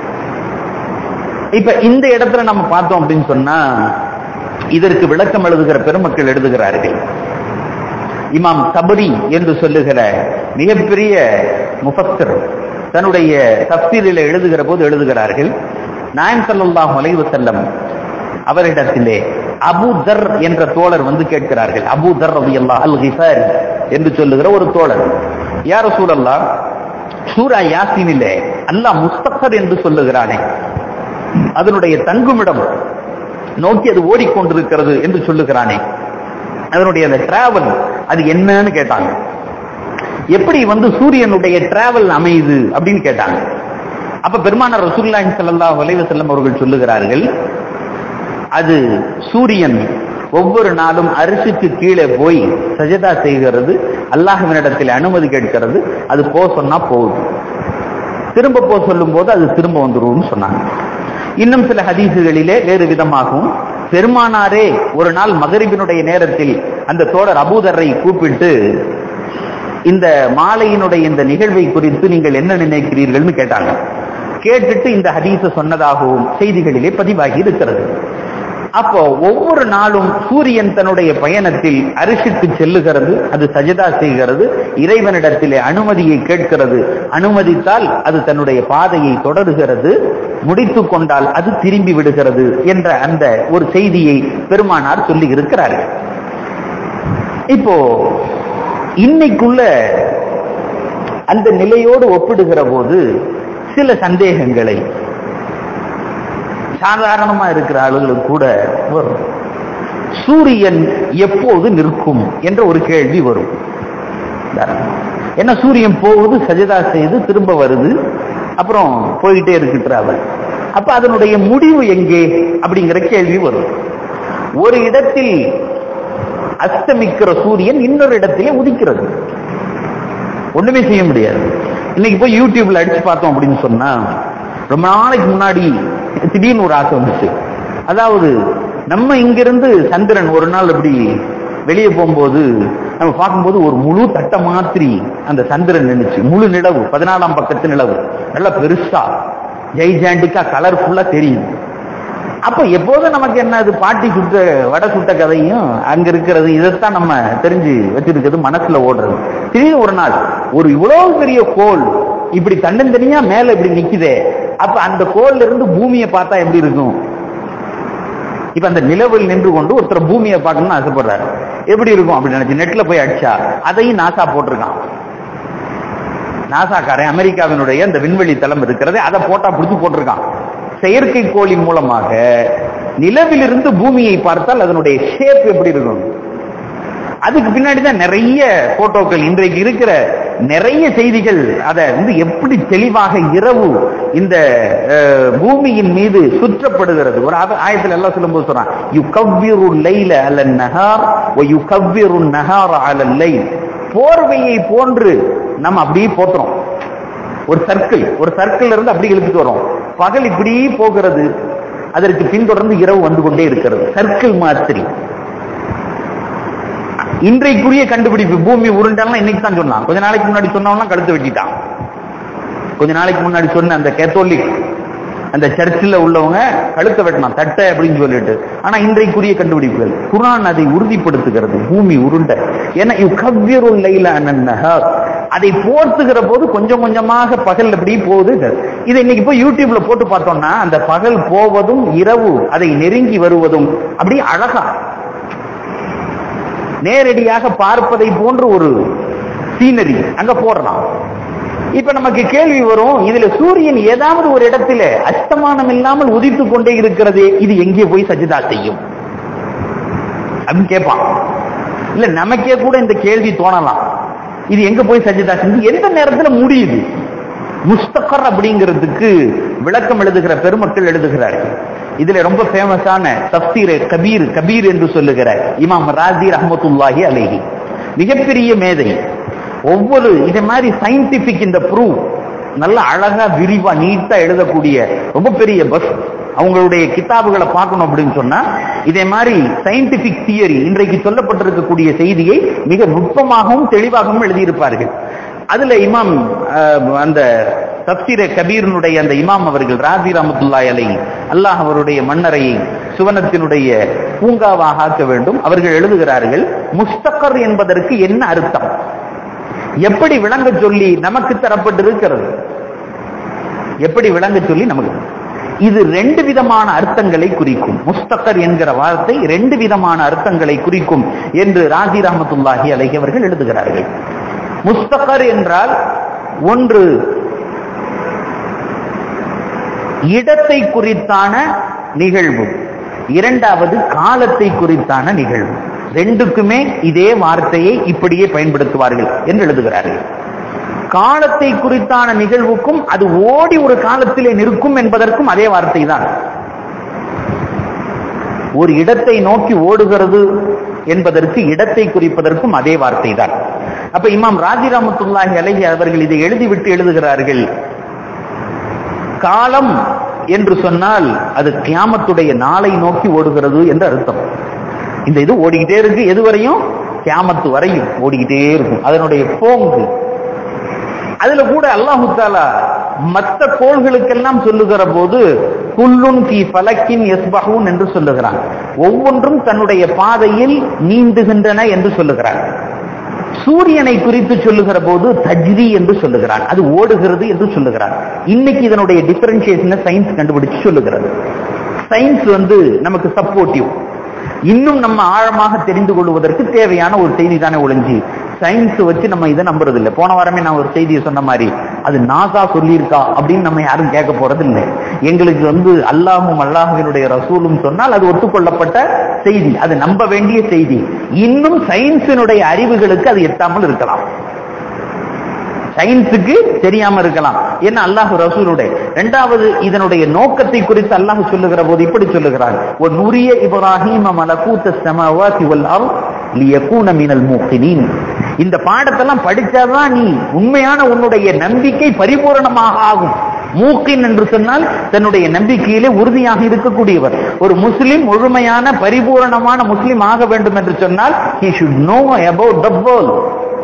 இப்ப இந்த இடத்துல நம்ம பார்த்தோம் அப்படின்னு சொன்னா இதற்கு விளக்கம் எழுதுகிற பெருமக்கள் எழுதுகிறார்கள் இமாம் தபரி என்று சொல்லுகிற மிகப்பெரிய முஃபஸ்ஸர் தன்னுடைய தப்சீரில் எழுதுகிற போது எழுதுகிறார்கள் நாயம் ஸல்லல்லாஹு அலைஹி வஸல்லம் அவரிடத்திலே அபு தர் என்ற தோழர் வந்து கேட்கிறார்கள் அபு தர் ரலியல்லாஹு அல் கிஃபாரி என்று சொல்லுகிற ஒரு தோழர் யார் ரசூலல்லாஹ் சூரா யாசீனிலே அல்லாஹ் முஸ்தஃபர் என்று சொல்லுகிறானே அதனுடைய தங்குமிடம் நோக்கி அது ஓடிக்கொண்டிருக்கிறது என்று சொல்லுகிறானே அதனுடைய அந்த டிராவல் அது என்னன்னு கேட்டாங்க எப்படி வந்து சூரியனுடைய டிராவல் அமையுது அப்படின்னு கேட்டாங்க அப்ப பெருமானார் ரசூலுல்லாஹி ஸல்லல்லாஹு அலைஹி வஸல்லம் அவர்கள் சொல்லுகிறார்கள் அது சூரியன் ஒவ்வொரு நாளும் அரிசிக்கு கீழே போய் சஜதா செய்கிறது அல்லாஹ்வினிடத்தில் அனுமதி கேட்கிறது அது போ சொன்னா போகுது திரும்ப போ சொல்லும் போது அது திரும்ப வந்துரும்னு சொன்னாங்க இன்னும் சில ஹதீசுகளிலே வேறு விதமாகவும் பெருமானாரே ஒரு நாள் மகரிபினுடைய நேரத்தில் அந்த தோழர் அபூதரை கூப்பிட்டு இந்த மாலையினுடைய இந்த நிகழ்வை குறித்து நீங்கள் என்ன நினைக்கிறீர்கள்னு கேட்டாங்க கேட்டுட்டு இந்த ஹதீஸ சொன்னதாகவும் செய்திகளிலே பதிவாகி இருக்கிறது அப்போ ஒவ்வொரு நாளும் சூரியன் தன்னுடைய பயணத்தில் அரிசிக்கு செல்லுகிறது அது சஜதா செய்கிறது இறைவனிடத்திலே அனுமதியை கேட்கிறது அனுமதித்தால் அது தன்னுடைய பாதையை தொடருகிறது முடித்து கொண்டால் அது திரும்பி விடுகிறது என்ற அந்த ஒரு செய்தியை பெருமானார் சொல்லி இருக்கிறார்கள் இப்போ இன்னைக்குள்ள அந்த நிலையோடு ஒப்பிடுகிற போது சில சந்தேகங்களை சாதாரணமா இருக்கிற ஆளுகளுக்கு கூட வரும் சூரியன் எப்போது நிற்கும் என்ற ஒரு கேள்வி வரும் என்ன சூரியன் போகுது சஜதா செய்து திரும்ப வருது அப்புறம் போயிட்டே இருக்கு டிராவல் அப்ப அதனுடைய முடிவு எங்கே அப்படிங்கிற கேள்வி வரும் ஒரு இடத்தில் அஸ்தமிக்கிற சூரியன் இன்னொரு இடத்திலே உதிக்கிறது ஒண்ணுமே செய்ய முடியாது இன்னைக்கு போய் யூடியூப்ல அடிச்சு பார்த்தோம் அப்படின்னு சொன்னா ரொம்ப நாளைக்கு முன்னாடி திடீர்னு ஒரு ஆசை வந்துச்சு அதாவது நம்ம இங்கிருந்து சந்திரன் ஒரு நாள் அப்படி வெளியே போகும்போது நம்ம பார்க்கும்போது ஒரு முழு தட்டை மாதிரி அந்த சந்திரன் நின்றுச்சு முழு நிலவு பதினாலாம் பக்கத்து நிலவு நல்லா பெருசா ஜெய்ஜாண்டிக்கா கலர்ஃபுல்லா தெரியும் அப்ப எப்போதும் நமக்கு என்ன அது பாட்டி சுட்ட வடை சுட்ட கதையும் அங்க இருக்கிறது இதைத்தான் நம்ம தெரிஞ்சு வச்சிருக்கிறது மனசுல ஓடுறது திடீர்னு ஒரு நாள் ஒரு இவ்வளவு பெரிய கோல் இப்படி தன்னந்தனியா மேல இப்படி நிக்குதே அப்ப அந்த கோல்ல இருந்து பூமியை பார்த்தா எப்படி இருக்கும் இப்ப அந்த நிலவில் நின்று கொண்டு ஒருத்தர் பூமியை பார்க்கணும்னு ஆசைப்படுறாரு எப்படி இருக்கும் அப்படின்னு நினைச்சு நெட்ல போய் அடிச்சா அதையும் நாசா போட்டிருக்கான் நாசாக்காரன் அமெரிக்காவினுடைய அந்த விண்வெளி தளம் இருக்கிறது அதை போட்டா பிடிச்சு போட்டிருக்கான் செயற்கைக்கோளின் மூலமாக நிலவிலிருந்து பூமியை பார்த்தால் அதனுடைய ஷேப் எப்படி இருக்கும் அதுக்கு பின்னாடி தான் நிறைய போட்டோக்கள் இன்றைக்கு இருக்கிற நிறைய செய்திகள் அதை வந்து எப்படி தெளிவாக இரவு இந்த பூமியின் மீது சுற்றப்படுகிறது ஒரு ஆயத்தில் எல்லாம் சொல்லும்போது சொல்றான் யு கவ்விரு லைல அல நஹார் யு கவ்விரு நஹார் அல லைல் போர்வையை போன்று நம்ம அப்படியே போத்துறோம் ஒரு சர்க்கிள் ஒரு சர்க்கிள் இருந்து அப்படி இழுத்துட்டு வரோம் பகல் இப்படி போகிறது அதற்கு பின்தொடர்ந்து இரவு வந்து கொண்டே இருக்கிறது சர்க்கிள் மாதிரி இன்றைக்குரிய கண்டுபிடிப்பு பூமி உருண்டாலாம் இன்னைக்கு தான் சொன்னான் கொஞ்ச நாளைக்கு முன்னாடி சொன்னவன்லாம் கழுத்து வெட்டிட்டான் கொஞ்ச நாளைக்கு முன்னாடி சொன்ன அந்த கேத்தோலிக் அந்த சர்ச்சில் உள்ளவங்க கழுத்தை வெட்டலாம் தட்டை அப்படின்னு சொல்லிட்டு ஆனா இன்றைக்குரிய கண்டுபிடிப்புகள் குரான் அதை உறுதிப்படுத்துகிறது பூமி உருண்டை ஏன்னா இவ் கவ்யருள் லைல அனன்னஹர் அதை போர்த்துகிற போது கொஞ்சம் கொஞ்சமாக பகல் அப்படி போகுது இதை இன்னைக்கு போய் யூடியூப்ல போட்டு பார்த்தோம்னா அந்த பகல் போவதும் இரவு அதை நெருங்கி வருவதும் அப்படியே அழகா நேரடியாக பார்ப்பதை போன்ற ஒரு சீனரி அங்க போடுறான் இப்ப நமக்கு கேள்வி வரும் இதுல சூரியன் ஏதாவது ஒரு இடத்துல அஸ்தமானம் இல்லாமல் உதித்து கொண்டே இருக்கிறது இது எங்கே போய் சஜிதா செய்யும் அப்படின்னு கேட்பான் இல்ல நமக்கே கூட இந்த கேள்வி தோணலாம் இது எங்க போய் சஜிதா செஞ்சு எந்த நேரத்துல முடியுது முஸ்தகர் அப்படிங்கிறதுக்கு விளக்கம் எழுதுகிற பெருமக்கள் எழுதுகிறார்கள் இதுல ரொம்ப ஃபேமஸான தப்சீர் கபீர் கபீர் என்று சொல்லுகிற இமாம் ராஜி ரஹமத்துல்லாஹி அலேஹி மிகப்பெரிய மேதை ஒவ்வொரு இதே மாதிரி சயின்டிபிக் இந்த ப்ரூவ் நல்ல அழகா விரிவா நீட்டா எழுதக்கூடிய ரொம்ப பெரிய பஸ் அவங்களுடைய கிதாபுகளை பார்க்கணும் அப்படின்னு சொன்னா இதே மாதிரி சயின்டிபிக் தியரி இன்றைக்கு சொல்லப்பட்டிருக்கக்கூடிய செய்தியை மிக நுட்பமாகவும் தெளிவாகவும் எழுதியிருப்பார்கள் அதுல இமாம் அந்த தப்சீர கபீரனுடைய அந்த இமாம் அவர்கள் ராஜி ரஹமத்துல்லா அலை அல்லாஹ் அவருடைய மன்னரையை சுவனத்தினுடைய பூங்காவாக ஆக்க வேண்டும் அவர்கள் எழுதுகிறார்கள் முஸ்தகர் என்பதற்கு என்ன அர்த்தம் எப்படி விளங்க சொல்லி நமக்கு தரப்பட்டிருக்கிறது எப்படி விளங்க சொல்லி நமக்கு இது ரெண்டு விதமான அர்த்தங்களை குறிக்கும் முஸ்தகர் என்கிற வார்த்தை ரெண்டு விதமான அர்த்தங்களை குறிக்கும் என்று ராஜி ரஹமத்துல்லாஹி அலஹி அவர்கள் எழுதுகிறார்கள் முஸ்தகர் என்றால் ஒன்று இடத்தை குறித்தான நிகழ்வு இரண்டாவது காலத்தை குறித்தான நிகழ்வு ரெண்டுக்குமே இதே வார்த்தையை இப்படியே பயன்படுத்துவார்கள் என்று எழுதுகிறார்கள் காலத்தை குறித்தான நிகழ்வுக்கும் அது ஓடி ஒரு காலத்திலே நிற்கும் என்பதற்கும் அதே வார்த்தை தான் ஒரு இடத்தை நோக்கி ஓடுகிறது என்பதற்கு இடத்தை குறிப்பதற்கும் அதே வார்த்தை தான் அப்ப இமாம் ராஜிராமத்துல்லாஹி அலஹி அவர்கள் இதை எழுதிவிட்டு எழுதுகிறார்கள் காலம் என்று சொன்னால் அது கியாமத்துடைய நாளை நோக்கி ஓடுகிறது என்று அர்த்தம் இந்த இது ஓடிக்கிட்டே இருக்கு எது வரையும் கியாமத்து வரையும் ஓடிக்கிட்டே இருக்கும் அதனுடைய போங்கு அதுல கூட அல்லாஹு தாலா மற்ற கோள்களுக்கெல்லாம் சொல்லுகிற போது குல்லுன் கி பலக்கின் எஸ்பஹூன் என்று சொல்லுகிறான் ஒவ்வொன்றும் தன்னுடைய பாதையில் நீந்துகின்றன என்று சொல்லுகிறான் சூரியனை குறித்து சொல்லுகிற போது தஜ்ரி என்று சொல்லுகிறான் அது ஓடுகிறது என்று சொல்லுகிறான் இன்னைக்கு இதனுடைய டிஃபரன்சியேஷனை சயின்ஸ் கண்டுபிடிச்சு சொல்லுகிறது சயின்ஸ் வந்து நமக்கு சப்போர்ட்டிவ் இன்னும் நம்ம ஆழமாக தெரிந்து கொள்வதற்கு தேவையான ஒரு செய்தி தானே ஒளிஞ்சு சயின்ஸ் வச்சு நம்ம இதை நம்புறது இல்லை போன வாரமே நான் ஒரு செய்தியை சொன்ன மாதிரி அது நாசா சொல்லியிருக்கா அப்படின்னு நம்ம யாரும் கேட்க போறது இல்லை எங்களுக்கு வந்து அல்லாஹும் அல்லாஹுவினுடைய ரசூலும் சொன்னால் அது ஒத்துக்கொள்ளப்பட்ட செய்தி அது நம்ப வேண்டிய செய்தி இன்னும் சயின்ஸினுடைய அறிவுகளுக்கு அது எட்டாமல் இருக்கலாம் சயின்ஸுக்கு தெரியாம இருக்கலாம் என்ன அல்லாஹு ரசூலுடைய இரண்டாவது இதனுடைய நோக்கத்தை குறித்து அல்லாஹ் சொல்லுகிற போது இப்படி சொல்லுகிறார் ஒரு நுரிய இப்ராஹிம் மலகூத்த சமவாதி வல் அர்த் லியகூன மினல் மூக்கினீன் இந்த பாடத்தெல்லாம் படிச்சாதான் நீ உண்மையான உன்னுடைய நம்பிக்கை பரிபூரணமாக ஆகும் மூக்கின் என்று சொன்னால் தன்னுடைய நம்பிக்கையிலே உறுதியாக இருக்கக்கூடியவர் ஒரு முஸ்லிம் முழுமையான பரிபூரணமான முஸ்லிம் ஆக வேண்டும் என்று சொன்னால் he should know about the world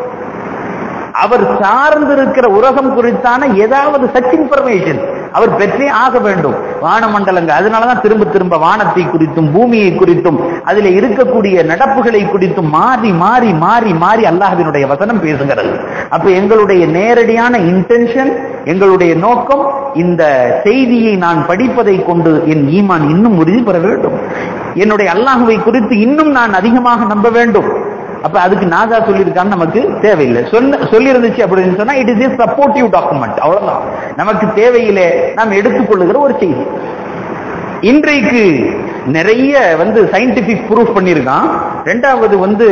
அவர் சார்ந்திருக்கிற உலகம் குறித்தான ஏதாவது சச் இன்ஃபர்மேஷன் அவர் பெற்றே ஆக வேண்டும் வானமண்டலங்கள் அதனாலதான் திரும்ப திரும்ப வானத்தை குறித்தும் பூமியை குறித்தும் அதில் இருக்கக்கூடிய நடப்புகளை குறித்தும் மாறி மாறி மாறி மாறி அல்லாஹ்வினுடைய வசனம் பேசுகிறது அப்ப எங்களுடைய நேரடியான இன்டென்ஷன் எங்களுடைய நோக்கம் இந்த செய்தியை நான் படிப்பதை கொண்டு என் ஈமான் இன்னும் உறுதி பெற வேண்டும் என்னுடைய அல்லாஹுவை குறித்து இன்னும் நான் அதிகமாக நம்ப வேண்டும் அப்ப அதுக்கு நாசா சொல்லியிருக்கான்னு நமக்கு தேவையில்லை சொல்ல சொல்லி இருந்துச்சு அப்படின்னு சொன்னா it is a supportive document அவ்வளவுதான் நமக்கு தேவையில்லை நாம் எடுத்துக்கொள்ளுகிற ஒரு செய்தி இன்றைக்கு நிறைய வந்து சயின்டிபிக் ப்ரூஃப் பண்ணியிருக்கான் ரெண்டாவது வந்து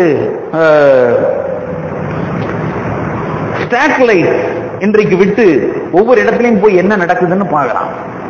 ஸ்டாட்லைட் இன்றைக்கு விட்டு ஒவ்வொரு இடத்துலையும் போய் என்ன நடக்குதுன்னு பார்க்கலாம்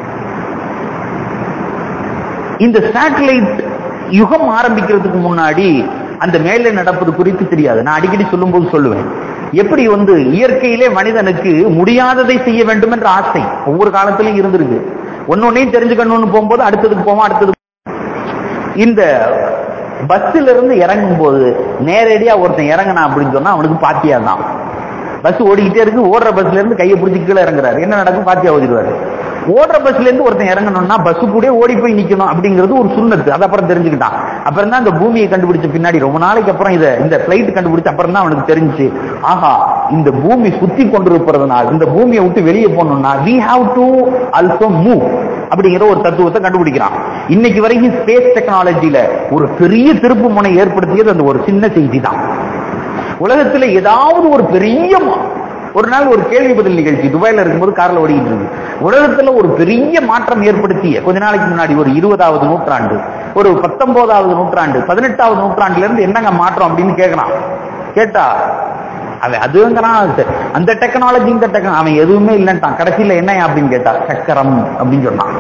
இந்த சேட்டலைட் யுகம் ஆரம்பிக்கிறதுக்கு முன்னாடி அந்த மேலே நடப்பது குறித்து தெரியாது நான் அடிக்கடி சொல்லும்போது சொல்லுவேன் எப்படி வந்து இயற்கையிலே மனிதனுக்கு முடியாததை செய்ய வேண்டும் என்ற ஆசை ஒவ்வொரு காலத்திலும் இருந்திருக்கு ஒன்னொன்னையும் தெரிஞ்சுக்கணும்னு போகும்போது அடுத்ததுக்கு போவோம் அடுத்தது இந்த பஸ்ல இருந்து இறங்கும் போது நேரடியா ஒருத்தன் இறங்கினா அப்படின்னு சொன்னா அவனுக்கு பாத்தியா தான் பஸ் ஓடிக்கிட்டே இருக்கு ஓடுற பஸ்ல இருந்து கையை பிடிச்சி கீழே இறங்குறாரு என்ன நடக்கும் பாத்தியா ஓதிடுவாரு ஓடுற பஸ்ல இருந்து ஒருத்தன் இறங்கணும்னா பஸ் கூட ஓடி போய் நிக்கணும் அப்படிங்கிறது ஒரு சுண்ணத்து அது அப்புறம் தெரிஞ்சுக்கிட்டான் அப்புறம் தான் இந்த பூமியை கண்டுபிடிச்ச பின்னாடி ரொம்ப நாளைக்கு அப்புறம் இத இந்த பிளைட் கண்டுபிடிச்ச அப்புறம் தான் அவனுக்கு தெரிஞ்சு ஆஹா இந்த பூமி சுத்தி கொண்டிருப்பதனால் இந்த பூமியை விட்டு வெளியே போகணும்னா we have to also move அப்படிங்கிற ஒரு தத்துவத்தை கண்டுபிடிக்கிறான் இன்னைக்கு வரைக்கும் ஸ்பேஸ் டெக்னாலஜில ஒரு பெரிய திருப்பு முனை ஏற்படுத்தியது அந்த ஒரு சின்ன செய்தி தான் உலகத்துல ஏதாவது ஒரு பெரிய ஒரு நாள் ஒரு கேள்வி பதில் நிகழ்ச்சி துபாயில இருக்கும்போது கார்ல ஓடிக்கிட்டு இருக்கு உலகத்துல ஒரு பெரிய மாற்றம் ஏற்படுத்திய கொஞ்ச நாளைக்கு முன்னாடி ஒரு இருபதாவது நூற்றாண்டு ஒரு பத்தொன்பதாவது நூற்றாண்டு பதினெட்டாவது நூற்றாண்டுல இருந்து என்னங்க மாற்றம் அப்படின்னு கேட்கறான் கேட்டா அவன் அதுங்கிறான் அந்த டெக்னாலஜி இந்த டெக்னாலஜி அவன் எதுவுமே இல்லைன்ட்டான் கடைசியில என்ன அப்படின்னு கேட்டா சக்கரம் அப்படின்னு சொன்னான்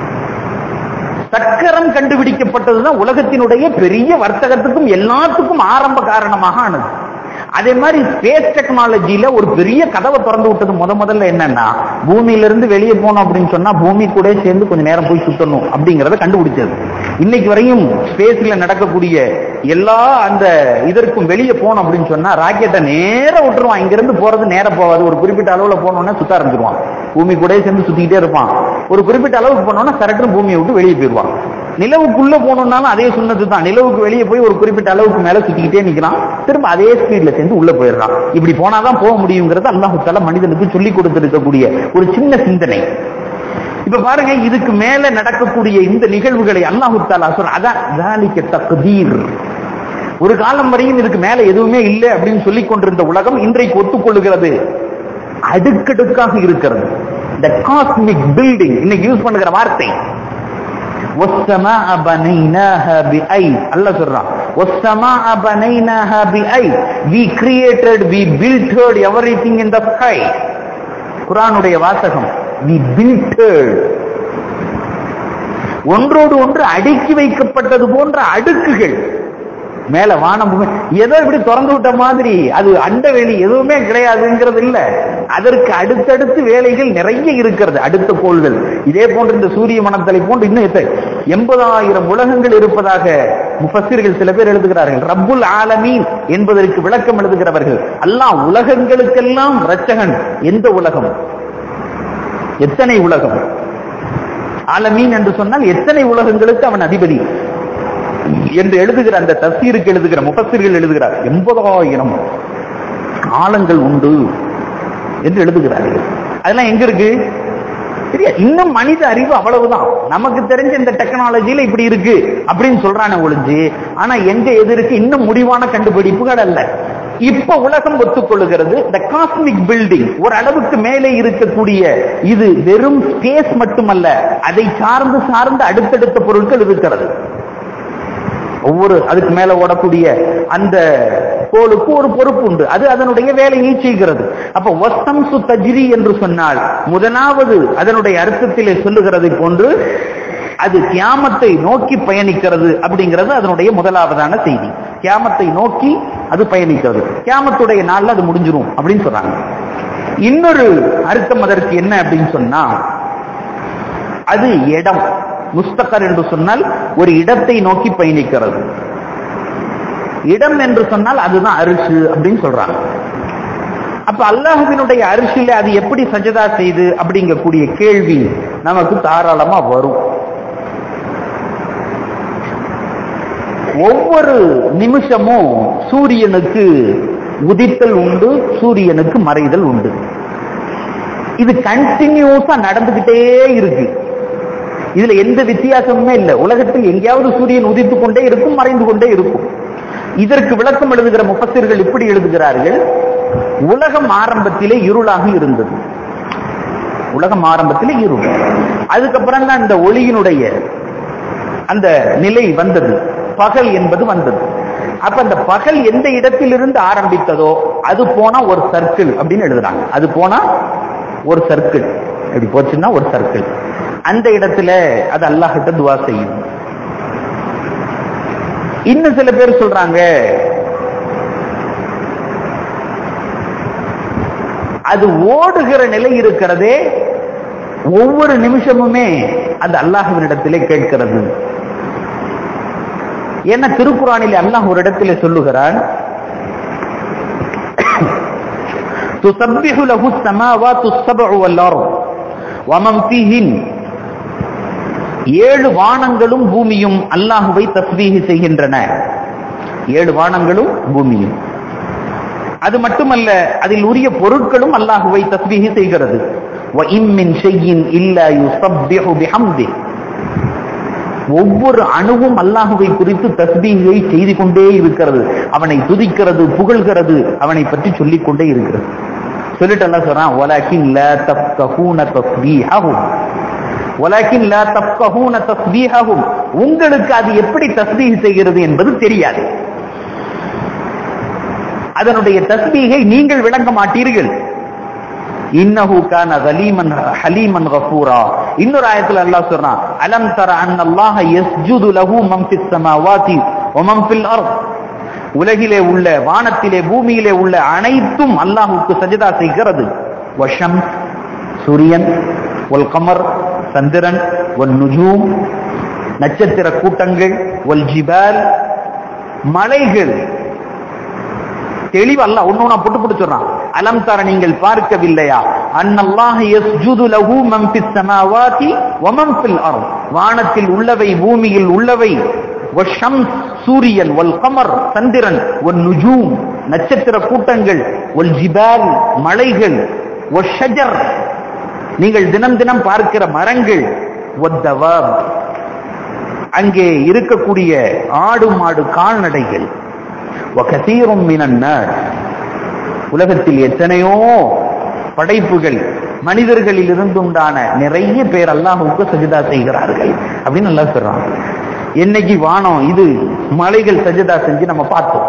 சக்கரம் கண்டுபிடிக்கப்பட்டதுதான் உலகத்தினுடைய பெரிய வர்த்தகத்துக்கும் எல்லாத்துக்கும் ஆரம்ப காரணமாக ஆனது அதே மாதிரி ஸ்பேஸ் டெக்னாலஜியில ஒரு பெரிய கதவை திறந்து விட்டது முத முதல்ல என்னன்னா பூமியில இருந்து வெளியே போனோம் அப்படின்னு சொன்னா பூமி கூட சேர்ந்து கொஞ்ச நேரம் போய் சுத்தணும் அப்படிங்கறத கண்டுபிடிச்சது இன்னைக்கு வரையும் ஸ்பேஸ்ல நடக்கக்கூடிய எல்லா அந்த இதற்கும் வெளியே போனோம் அப்படின்னு சொன்னா ராக்கெட்டை நேர விட்டுருவான் இங்க இருந்து போறது நேர போகாது ஒரு குறிப்பிட்ட அளவுல போனோம்னா சுத்த ஆரம்பிச்சிருவான் பூமி கூட சேர்ந்து சுத்திக்கிட்டே இருப்பான் ஒரு குறிப்பிட்ட அளவுக்கு போனோம்னா சரட்டு பூமியை விட்டு வெளியே போயிடுவான் நிலவுக்குள்ள போனோம்னாலும் அதே சுண்ணத்து தான் நிலவுக்கு வெளியே போய் ஒரு குறிப்பிட்ட அளவுக்கு மேல சுத்திக்கிட்டே நிக்கிறான் திரும்ப அதே ஸ்பீட்ல சேர்ந்து உள்ள போயிடுறான் இப்படி போனாதான் போக முடியுங்கிறது அல்லாஹு தாலா மனிதனுக்கு சொல்லி கொடுத்திருக்கக்கூடிய ஒரு சின்ன சிந்தனை இப்ப பாருங்க இதுக்கு மேல நடக்கக்கூடிய இந்த நிகழ்வுகளை அல்லாஹு தாலா சொல்ற அதான் தகுதீர் ஒரு காலம் வரையும் இதுக்கு மேல எதுவுமே இல்லை அப்படின்னு சொல்லிக் கொண்டிருந்த உலகம் இன்றைக்கு ஒத்துக்கொள்ளுகிறது அடுக்கடுக்காக இருக்கிறது இந்த காஸ்மிக் பில்டிங் இன்னைக்கு யூஸ் பண்ணுகிற வார்த்தை والسماء بنيناها بأيد الله சொல்றான் والسماء بنيناها بأيد we created we built everything in the sky குர்ஆனுடைய வாசகம் we built ஒன்றோடு ஒன்று அடுக்கி வைக்கப்பட்டது போன்ற அடுக்குகள் மேல வானம் ஏதோ இப்படி திறந்து விட்ட மாதிரி அது அண்டவெளி எதுவுமே கிடையாதுங்கிறது இல்ல அதற்கு அடுத்தடுத்து வேலைகள் நிறைய இருக்கிறது அடுத்த கோள்கள் இதே போன்று இந்த சூரிய மனத்தலை போன்று இன்னும் எண்பதாயிரம் உலகங்கள் இருப்பதாக முஃபசிர்கள் சில பேர் எழுதுகிறார்கள் ரப்புல் ஆலமீன் என்பதற்கு விளக்கம் எழுதுகிறவர்கள் அல்லாஹ் உலகங்களுக்கெல்லாம் ரச்சகன் எந்த உலகம் எத்தனை உலகம் ஆலமீன் என்று சொன்னால் எத்தனை உலகங்களுக்கு அவன் அதிபதி என்று எழுதுகிற அந்த தப்சீருக்கு எழுதுகிற முகசிர்கள் எழுதுகிறார் எண்பதாயிரம் காலங்கள் உண்டு என்று எழுதுகிறார்கள் அதெல்லாம் எங்க இருக்கு சரியா இன்னும் மனித அறிவு அவ்வளவுதான் நமக்கு தெரிஞ்ச இந்த டெக்னாலஜியில இப்படி இருக்கு அப்படின்னு சொல்றானே ஒழிஞ்சு ஆனா எங்க எது இருக்கு இன்னும் முடிவான கண்டுபிடிப்புகள் அல்ல இப்ப உலகம் ஒத்துக்கொள்ளுகிறது இந்த காஸ்மிக் பில்டிங் ஒரு அளவுக்கு மேலே இருக்கக்கூடிய இது வெறும் ஸ்பேஸ் மட்டுமல்ல அதை சார்ந்து சார்ந்து அடுத்தடுத்த பொருட்கள் இருக்கிறது ஒவ்வொரு அதுக்கு மேல ஓடக்கூடிய அந்த கோளுக்கு ஒரு பொறுப்பு உண்டு அது அதனுடைய வேலையை செய்கிறது அப்ப வஸ்தம் சு தஜ்ரி என்று சொன்னால் முதலாவது அதனுடைய அர்த்தத்திலே சொல்லுகிறதை போன்று அது கியாமத்தை நோக்கி பயணிக்கிறது அப்படிங்கிறது அதனுடைய முதலாவதான செய்தி கியாமத்தை நோக்கி அது பயணிக்கிறது கியாமத்துடைய நாள்ல அது முடிஞ்சிரும் அப்படின்னு சொல்றாங்க இன்னொரு அர்த்தம் அதற்கு என்ன அப்படின்னு சொன்னா அது இடம் முஸ்தகர் என்று சொன்னால் ஒரு இடத்தை நோக்கி பயணிக்கிறது இடம் என்று சொன்னால் அதுதான் அரிசு அப்படின்னு சொல்றாங்க அப்ப அல்லாஹுவினுடைய அரிசியில அது எப்படி சஜதா செய்து அப்படிங்கக்கூடிய கேள்வி நமக்கு தாராளமா வரும் ஒவ்வொரு நிமிஷமும் சூரியனுக்கு உதித்தல் உண்டு சூரியனுக்கு மறைதல் உண்டு இது கண்டினியூஸா நடந்துகிட்டே இருக்கு இதுல எந்த வித்தியாசமுமே இல்லை உலகத்தில் எங்கேயாவது சூரியன் உதித்து கொண்டே இருக்கும் மறைந்து கொண்டே இருக்கும் இதற்கு விளக்கம் எழுதுகிற முப்பத்திர்கள் இப்படி எழுதுகிறார்கள் உலகம் ஆரம்பத்திலே இருளாக இருந்தது உலகம் ஆரம்பத்திலே இருள் அதுக்கப்புறம் தான் இந்த ஒளியினுடைய அந்த நிலை வந்தது பகல் என்பது வந்தது அப்ப அந்த பகல் எந்த இடத்திலிருந்து ஆரம்பித்ததோ அது போனா ஒரு சர்க்கிள் அப்படின்னு எழுதுறாங்க அது போனா ஒரு சர்க்கிள் இப்படி போச்சுன்னா ஒரு சர்க்கிள் அந்த இடத்துல அது அல்லாஹிட்ட துவா செய்யும் இன்னும் சில பேர் சொல்றாங்க அது ஓடுகிற நிலை இருக்கிறதே ஒவ்வொரு நிமிஷமுமே அது அல்லாஹுவினிடத்திலே கேட்கிறது என்ன திருக்குறானிலே அல்லாஹ் ஒரு இடத்திலே சொல்லுகிறான் تسبح له السماوات السبع والارض ومن فيهن ஏழு வானங்களும் பூமியும் அல்லாஹுவை தஸ்பீஹ் செய்கின்றன ஏழு வானங்களும் பூமியும் அது மட்டுமல்ல அதில் உரிய பொருட்களும் அல்லாஹுவை தஸ்பீஹ் செய்கிறது وَإِن مِّن شَيْءٍ إِلَّا يُسَبِّحُ بِحَمْدِهِ ஒவ்வொரு அணுவும் அல்லாஹுவை குறித்து தஸ்பீகை செய்து கொண்டே இருக்கிறது அவனை துதிக்கிறது புகழ்கிறது அவனை பற்றி சொல்லிக் கொண்டே இருக்கிறது சொல்லிட்டு அல்லாஹ் சொல்றான் வலாக்கின் லா தஃப்கஹூன தஸ்பீஹஹும் வலாக்கின் லா தஃப்கஹூன தஸ்பீஹஹும் உங்களுக்கு அது எப்படி தஸ்பீஹ் செய்கிறது என்பது தெரியாது அதனுடைய தஸ்பீகை நீங்கள் விளங்க மாட்டீர்கள் இன்னஹு கான கலீமன் ஹலீமன் கஃபூரா இன்னொரு ஆயத்துல அல்லாஹ் சொல்றான் அலம் தர அன்னல்லாஹ யஸ்ஜுது லஹு மன் ஃபிஸ் ஸமாவாதி வ மன் ஃபில் அர்த் உலகிலே உள்ள வானத்திலே பூமியிலே உள்ள அனைத்தும் அல்லாஹ்வுக்கு சஜதா செய்கிறது வஷம் சூரியன் வல் கமர் சந்திரன் வல் நுஜூம் நட்சத்திர கூட்டங்கள் வல் ஜிபால் மலைகள் தெளிவு அல்ல ஒண்ணு நான் போட்டு போட்டு சொல்றான் அலம் தர நீங்கள் பார்க்கவில்லையா அன்னல்லாஹ் யஸ்ஜுது லஹு மன் ஃபிஸ் ஸமாவாதி வ மன் ஃபில் அர்த் வானத்தில் உள்ளவை பூமியில் உள்ளவை வஷம்ஸ் சூரியன் வல் கமர் சந்திரன் வல் நுஜூம் நட்சத்திர கூட்டங்கள் வல் ஜிபால் மலைகள் வஷஜர் நீங்கள் தினம் தினம் பார்க்கிற மரங்கள் வத்தவாப் அங்கே இருக்கக்கூடிய ஆடு மாடு கால்நடைகள் வகசீரும் மினன்னார் உலகத்தில் எத்தனையோ படைப்புகள் மனிதர்களில் இருந்துண்டான நிறைய பேர் அல்லாஹுக்கு சஜிதா செய்கிறார்கள் அப்படின்னு நல்லா சொல்றான் என்னைக்கு வானம் இது மலைகள் சஜிதா செஞ்சு நம்ம பார்த்தோம்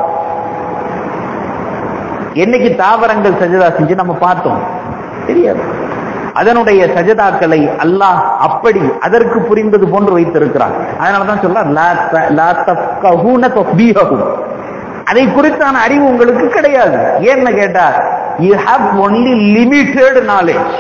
என்னைக்கு தாவரங்கள் சஜிதா செஞ்சு நம்ம பார்த்தோம் தெரியாது அதனுடைய சஜதாக்களை அல்லாஹ் அப்படி அதற்கு புரிந்தது போன்று வைத்திருக்கிறான் அதனாலதான் சொல்ல அதை குறித்தான அறிவு உங்களுக்கு கிடையாது ஏன்னு கேட்டா you have only limited knowledge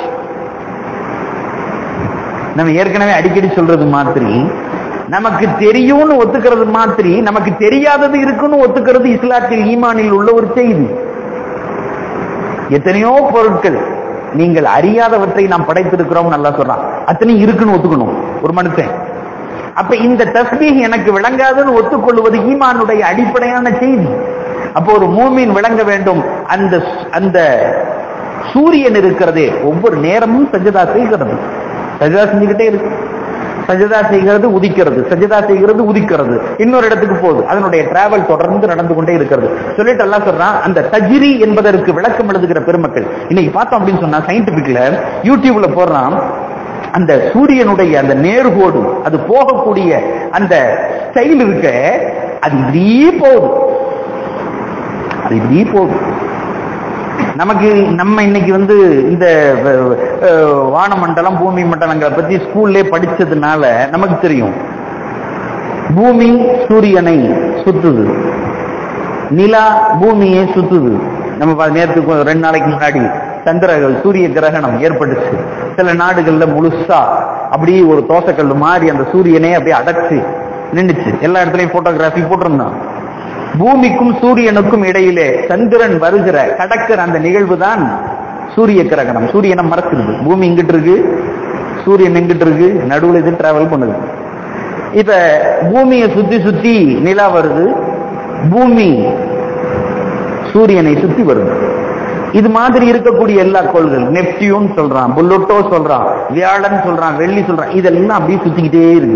நம்ம ஏற்கனவே அடிக்கடி சொல்றது மாதிரி நமக்கு தெரியும்னு ஒத்துக்கிறது மாதிரி நமக்கு தெரியாதது இருக்குன்னு ஒத்துக்கிறது இஸ்லாத்தில் ஈமானில் உள்ள ஒரு செய்தி எத்தனையோ பொருட்கள் நீங்கள் அறியாதவற்றை நாம் படைத்திருக்கிறோம் நல்லா சொல்றான் அத்தனையும் இருக்குன்னு ஒத்துக்கணும் ஒரு மனுஷன் அப்ப இந்த தஸ்பீஹ் எனக்கு விளங்காதுன்னு ஒத்துக்கொள்வது ஈமானுடைய அடிப்படையான செய்தி அப்போ ஒரு மூமின் விளங்க வேண்டும் அந்த அந்த சூரியன் இருக்கிறதே ஒவ்வொரு நேரமும் சஜதா செய்கிறது சஜதா செஞ்சுக்கிட்டே இருக்கு சஜதா செய்கிறது உதிக்கிறது சஜதா செய்கிறது உதிக்கிறது இன்னொரு இடத்துக்கு போகுது அதனுடைய டிராவல் தொடர்ந்து நடந்து கொண்டே இருக்கிறது சொல்லிட்டு எல்லாம் சொல்றான் அந்த தஜிரி என்பதற்கு விளக்கம் எழுதுகிற பெருமக்கள் இன்னைக்கு பார்த்தோம் அப்படின்னு சொன்னா சயின்டிபிக்ல யூடியூப்ல போடுறான் அந்த சூரியனுடைய அந்த நேர்கோடு அது போகக்கூடிய அந்த ஸ்டைல் இருக்க அது இப்படியே போகுது அது இப்படியே போகுது நமக்கு நம்ம இன்னைக்கு வந்து இந்த வானமண்டலம் பூமி மண்டலங்களை பத்தி ஸ்கூல்லே படிச்சதுனால நமக்கு தெரியும் பூமி சூரியனை சுத்துது நிலா பூமியை சுத்துது நம்ம நேரத்துக்கு ரெண்டு நாளைக்கு முன்னாடி சந்திர சூரிய கிரகணம் ஏற்பட்டுச்சு சில நாடுகள்ல முழுசா அப்படியே ஒரு தோசைக்கல் மாதிரி அந்த சூரியனே அப்படியே அடைச்சு நின்றுச்சு எல்லா இடத்துலயும் போட்டோகிராஃபி போட்டிருந்தான் பூமிக்கும் சூரியனுக்கும் இடையிலே சந்திரன் வருகிற கடக்கிற அந்த நிகழ்வு தான் சூரிய கிரகணம் சூரியனை மறைச்சிருது பூமி இங்கிட்டு இருக்கு சூரியன் எங்கிட்டு இருக்கு நடுவில் இது டிராவல் பண்ணுது இப்ப பூமியை சுத்தி சுத்தி நிலா வருது பூமி சூரியனை சுத்தி வருது இது மாதிரி இருக்கக்கூடிய எல்லா கோள்கள் நெப்டியூன் சொல்றான் புல்லோட்டோ சொல்றான் வியாழன் சொல்றான் வெள்ளி சொல்றான் இதெல்லாம் அப்படியே சுத்திக்கிட்டே இருக்கு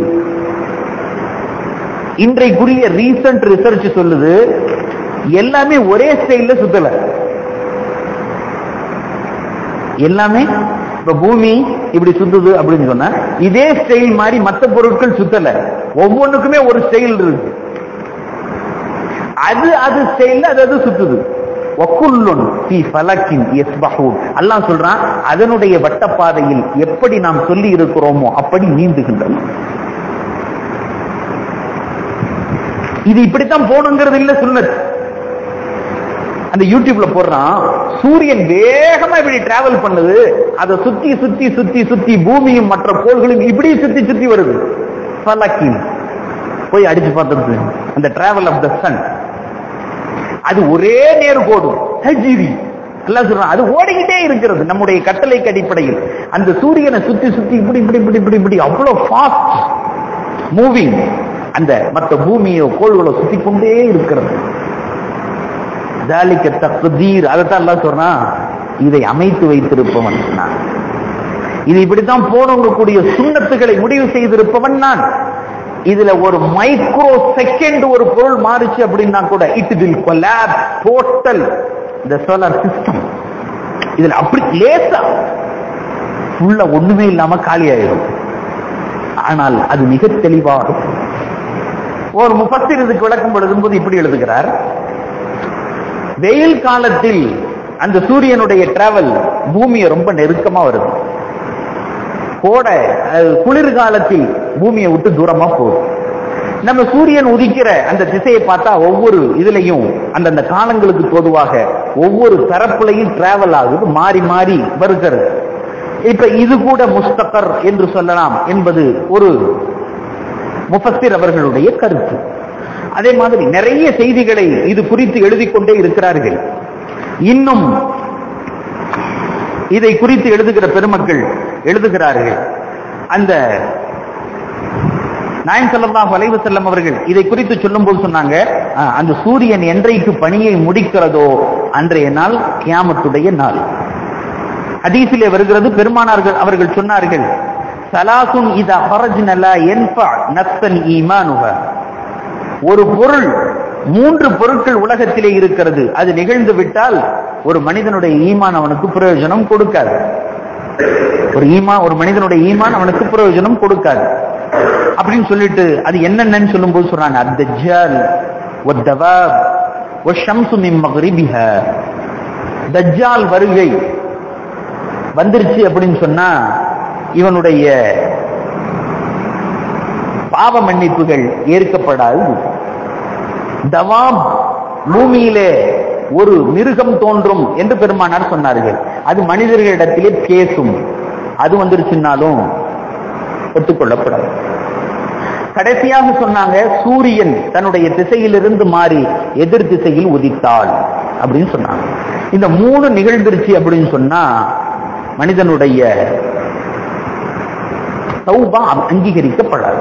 இன்றைக்குரிய ரீசன்ட் ரிசர்ச் சொல்லுது எல்லாமே ஒரே ஸ்டைல்ல சுத்தல எல்லாமே இப்ப பூமி இப்படி சுத்துது அப்படின்னு சொன்னா இதே ஸ்டைல் மாதிரி மற்ற பொருட்கள் சுத்தல ஒவ்வொன்றுக்குமே ஒரு ஸ்டைல் இருக்கு அது அது ஸ்டைல்ல அது அது சுத்துது வக்குல்லுன் ஃபீ ஃபலக்கின் யஸ்பஹூன் அல்லாஹ் சொல்றான் அதனுடைய வட்டப்பாதையில் எப்படி நாம் சொல்லி இருக்கிறோமோ அப்படி நீந்துகின்றன இது இப்படித்தான் போகணுங்கிறது இல்ல சுன்னத் அந்த யூடியூப்ல போடுறான் சூரியன் வேகமா இப்படி டிராவல் பண்ணுது அதை சுத்தி சுத்தி சுத்தி சுத்தி பூமியும் மற்ற கோள்களும் இப்படி சுத்தி சுத்தி வருது பலக்கி போய் அடிச்சு பார்த்தது அந்த டிராவல் ஆஃப் த சன் அது ஒரே நேர்கோடு ஹஜிரி எல்லாம் சொல்றான் அது ஓடிக்கிட்டே இருக்கிறது நம்முடைய கட்டளைக்கு அடிப்படையில் அந்த சூரியனை சுத்தி சுத்தி இப்படி இப்படி இப்படி இப்படி இப்படி அவ்வளவு ஃபாஸ்ட் மூவிங் அந்த மற்ற பூமியோ கோள்களோ சுத்தி கொண்டே இருக்கிறது தாலிக்க தகுதீர் அதைத்தான் எல்லாம் சொல்றான் இதை அமைத்து வைத்திருப்பவன் நான் இது இப்படித்தான் போனவங்க சுண்ணத்துகளை முடிவு செய்திருப்பவன் நான் இதுல ஒரு மைக்ரோ செகண்ட் ஒரு பொருள் மாறுச்சு அப்படின்னா கூட இட் வில் கொலாப் டோட்டல் இந்த சோலார் சிஸ்டம் இதுல அப்படி லேசா உள்ள ஒண்ணுமே இல்லாம காலியாயிடும் ஆனால் அது மிக தெளிவாக ஒரு முப்பத்திர் இதுக்கு விளக்கம் எழுதும்போது இப்படி எழுதுகிறார் வெயில் காலத்தில் அந்த சூரியனுடைய டிராவல் பூமியை ரொம்ப நெருக்கமா வருது கோடை குளிர்காலத்தில் பூமியை விட்டு தூரமா போகுது நம்ம சூரியன் உதிக்கிற அந்த திசையை பார்த்தா ஒவ்வொரு இதுலையும் அந்தந்த காலங்களுக்கு பொதுவாக ஒவ்வொரு தரப்புலையும் டிராவல் ஆகுது மாறி மாறி வருகிறது இப்ப இது கூட முஸ்தகர் என்று சொல்லலாம் என்பது ஒரு முஃபஸ்திர் அவர்களுடைய கருத்து அதே மாதிரி நிறைய செய்திகளை இது குறித்து எழுதிக் கொண்டே இருக்கிறார்கள் இன்னும் இதை குறித்து எழுதுகிற பெருமக்கள் எழுதுகிறார்கள் அந்த நாயன் செல்லல்லாஹ் வலைவு செல்லம் அவர்கள் இதை குறித்து சொல்லும் போது சொன்னாங்க அந்த சூரியன் என்றைக்கு பணியை முடிக்கிறதோ அன்றைய நாள் கியாமத்துடைய நாள் ஹதீஸிலே வருகிறது பெருமானார்கள் அவர்கள் சொன்னார்கள் சலாசுன் இதா ஹரஜ்னலா என்பா நத்தன் ஈமானுக ஒரு பொருள் மூன்று பொருட்கள் உலகத்திலே இருக்கிறது அது நிகழ்ந்து விட்டால் ஒரு மனிதனுடைய ஈமான் அவனுக்கு பிரயோஜனம் கொடுக்காது ஒரு ஈமான் ஒரு மனிதனுடைய ஈமான் அவனுக்கு பிரயோஜனம் கொடுக்காது அப்படின்னு சொல்லிட்டு அது என்னென்னு சொல்லும் போது சொல்றாங்க அத்தஜால் ஒத்தவாப் ஒஷம்சு மின் மகரிபிஹ தஜ்ஜால் வருகை வந்துருச்சு அப்படின்னு சொன்னா இவனுடைய பாவ மன்னிப்புகள் ஏற்கப்படாது தவாம் பூமியிலே ஒரு மிருகம் தோன்றும் என்று பெருமானார் சொன்னார்கள் அது மனிதர்களிடத்திலே பேசும் அது வந்துருச்சுன்னாலும் ஒத்துக்கொள்ளப்படாது கடைசியாக சொன்னாங்க சூரியன் தன்னுடைய திசையிலிருந்து மாறி எதிர் திசையில் உதித்தாள் அப்படின்னு சொன்னாங்க இந்த மூணு நிகழ்ந்துருச்சு அப்படின்னு சொன்னா மனிதனுடைய தௌபா அங்கீகரிக்கப்படாது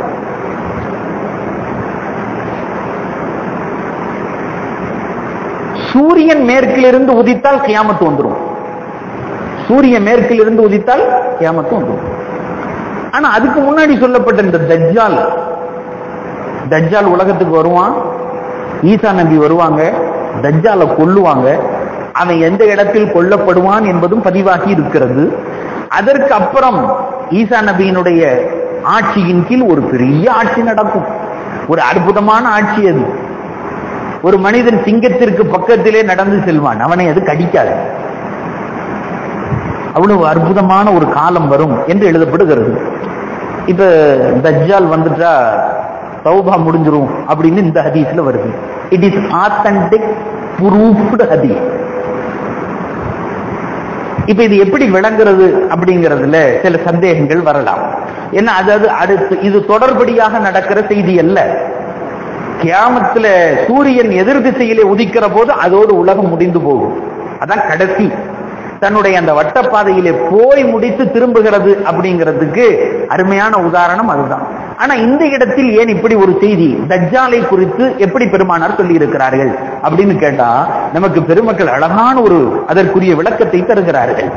சூரியன் மேற்கிலிருந்து உதித்தால் கியாமத்து வந்துடும் சூரியன் மேற்கிலிருந்து உதித்தால் கியாமத்து வந்துடும் ஆனா அதுக்கு முன்னாடி சொல்லப்பட்ட இந்த தஜ்ஜால் தஜ்ஜால் உலகத்துக்கு வருவான் ஈசா நபி வருவாங்க தஜ்ஜாலை கொல்லுவாங்க அவன் எந்த இடத்தில் கொல்லப்படுவான் என்பதும் பதிவாகி இருக்கிறது அதற்கு அப்புறம் ஈசா நபியினுடைய ஆட்சியின் கீழ் ஒரு பெரிய ஆட்சி நடக்கும் ஒரு அற்புதமான ஆட்சி அது ஒரு மனிதன் சிங்கத்திற்கு பக்கத்திலே நடந்து செல்வான் அவனை அது கடிக்காது அவ்வளவு அற்புதமான ஒரு காலம் வரும் என்று எழுதப்படுகிறது இப்ப தஜ்ஜால் வந்துட்டா சௌபா முடிஞ்சிரும் அப்படின்னு இந்த ஹதீஸ்ல வருது இட் இஸ் ஆத்தன்டிக் ப்ரூஃப்டு ஹதீஸ் இப்ப இது எப்படி விளங்குறது அப்படிங்கறதுல சில சந்தேகங்கள் வரலாம் ஏன்னா அதாவது அடுத்து இது தொடர்படியாக நடக்கிற செய்தி அல்ல கியாமத்துல சூரியன் எதிர் திசையிலே உதிக்கிற போது அதோடு உலகம் முடிந்து போகும் அதான் கடைசி தன்னுடைய அந்த வட்டப்பாதையிலே போய் முடித்து திரும்புகிறது அப்படிங்கிறதுக்கு அருமையான உதாரணம் அதுதான் ஆனா இந்த இடத்தில் ஏன் இப்படி ஒரு செய்தி தஜ்ஜாலை குறித்து எப்படி பெருமானார் சொல்லி இருக்கிறார்கள் அப்படின்னு கேட்டா நமக்கு பெருமக்கள் அழகான ஒரு அதற்குரிய விளக்கத்தை தருகிறார்கள்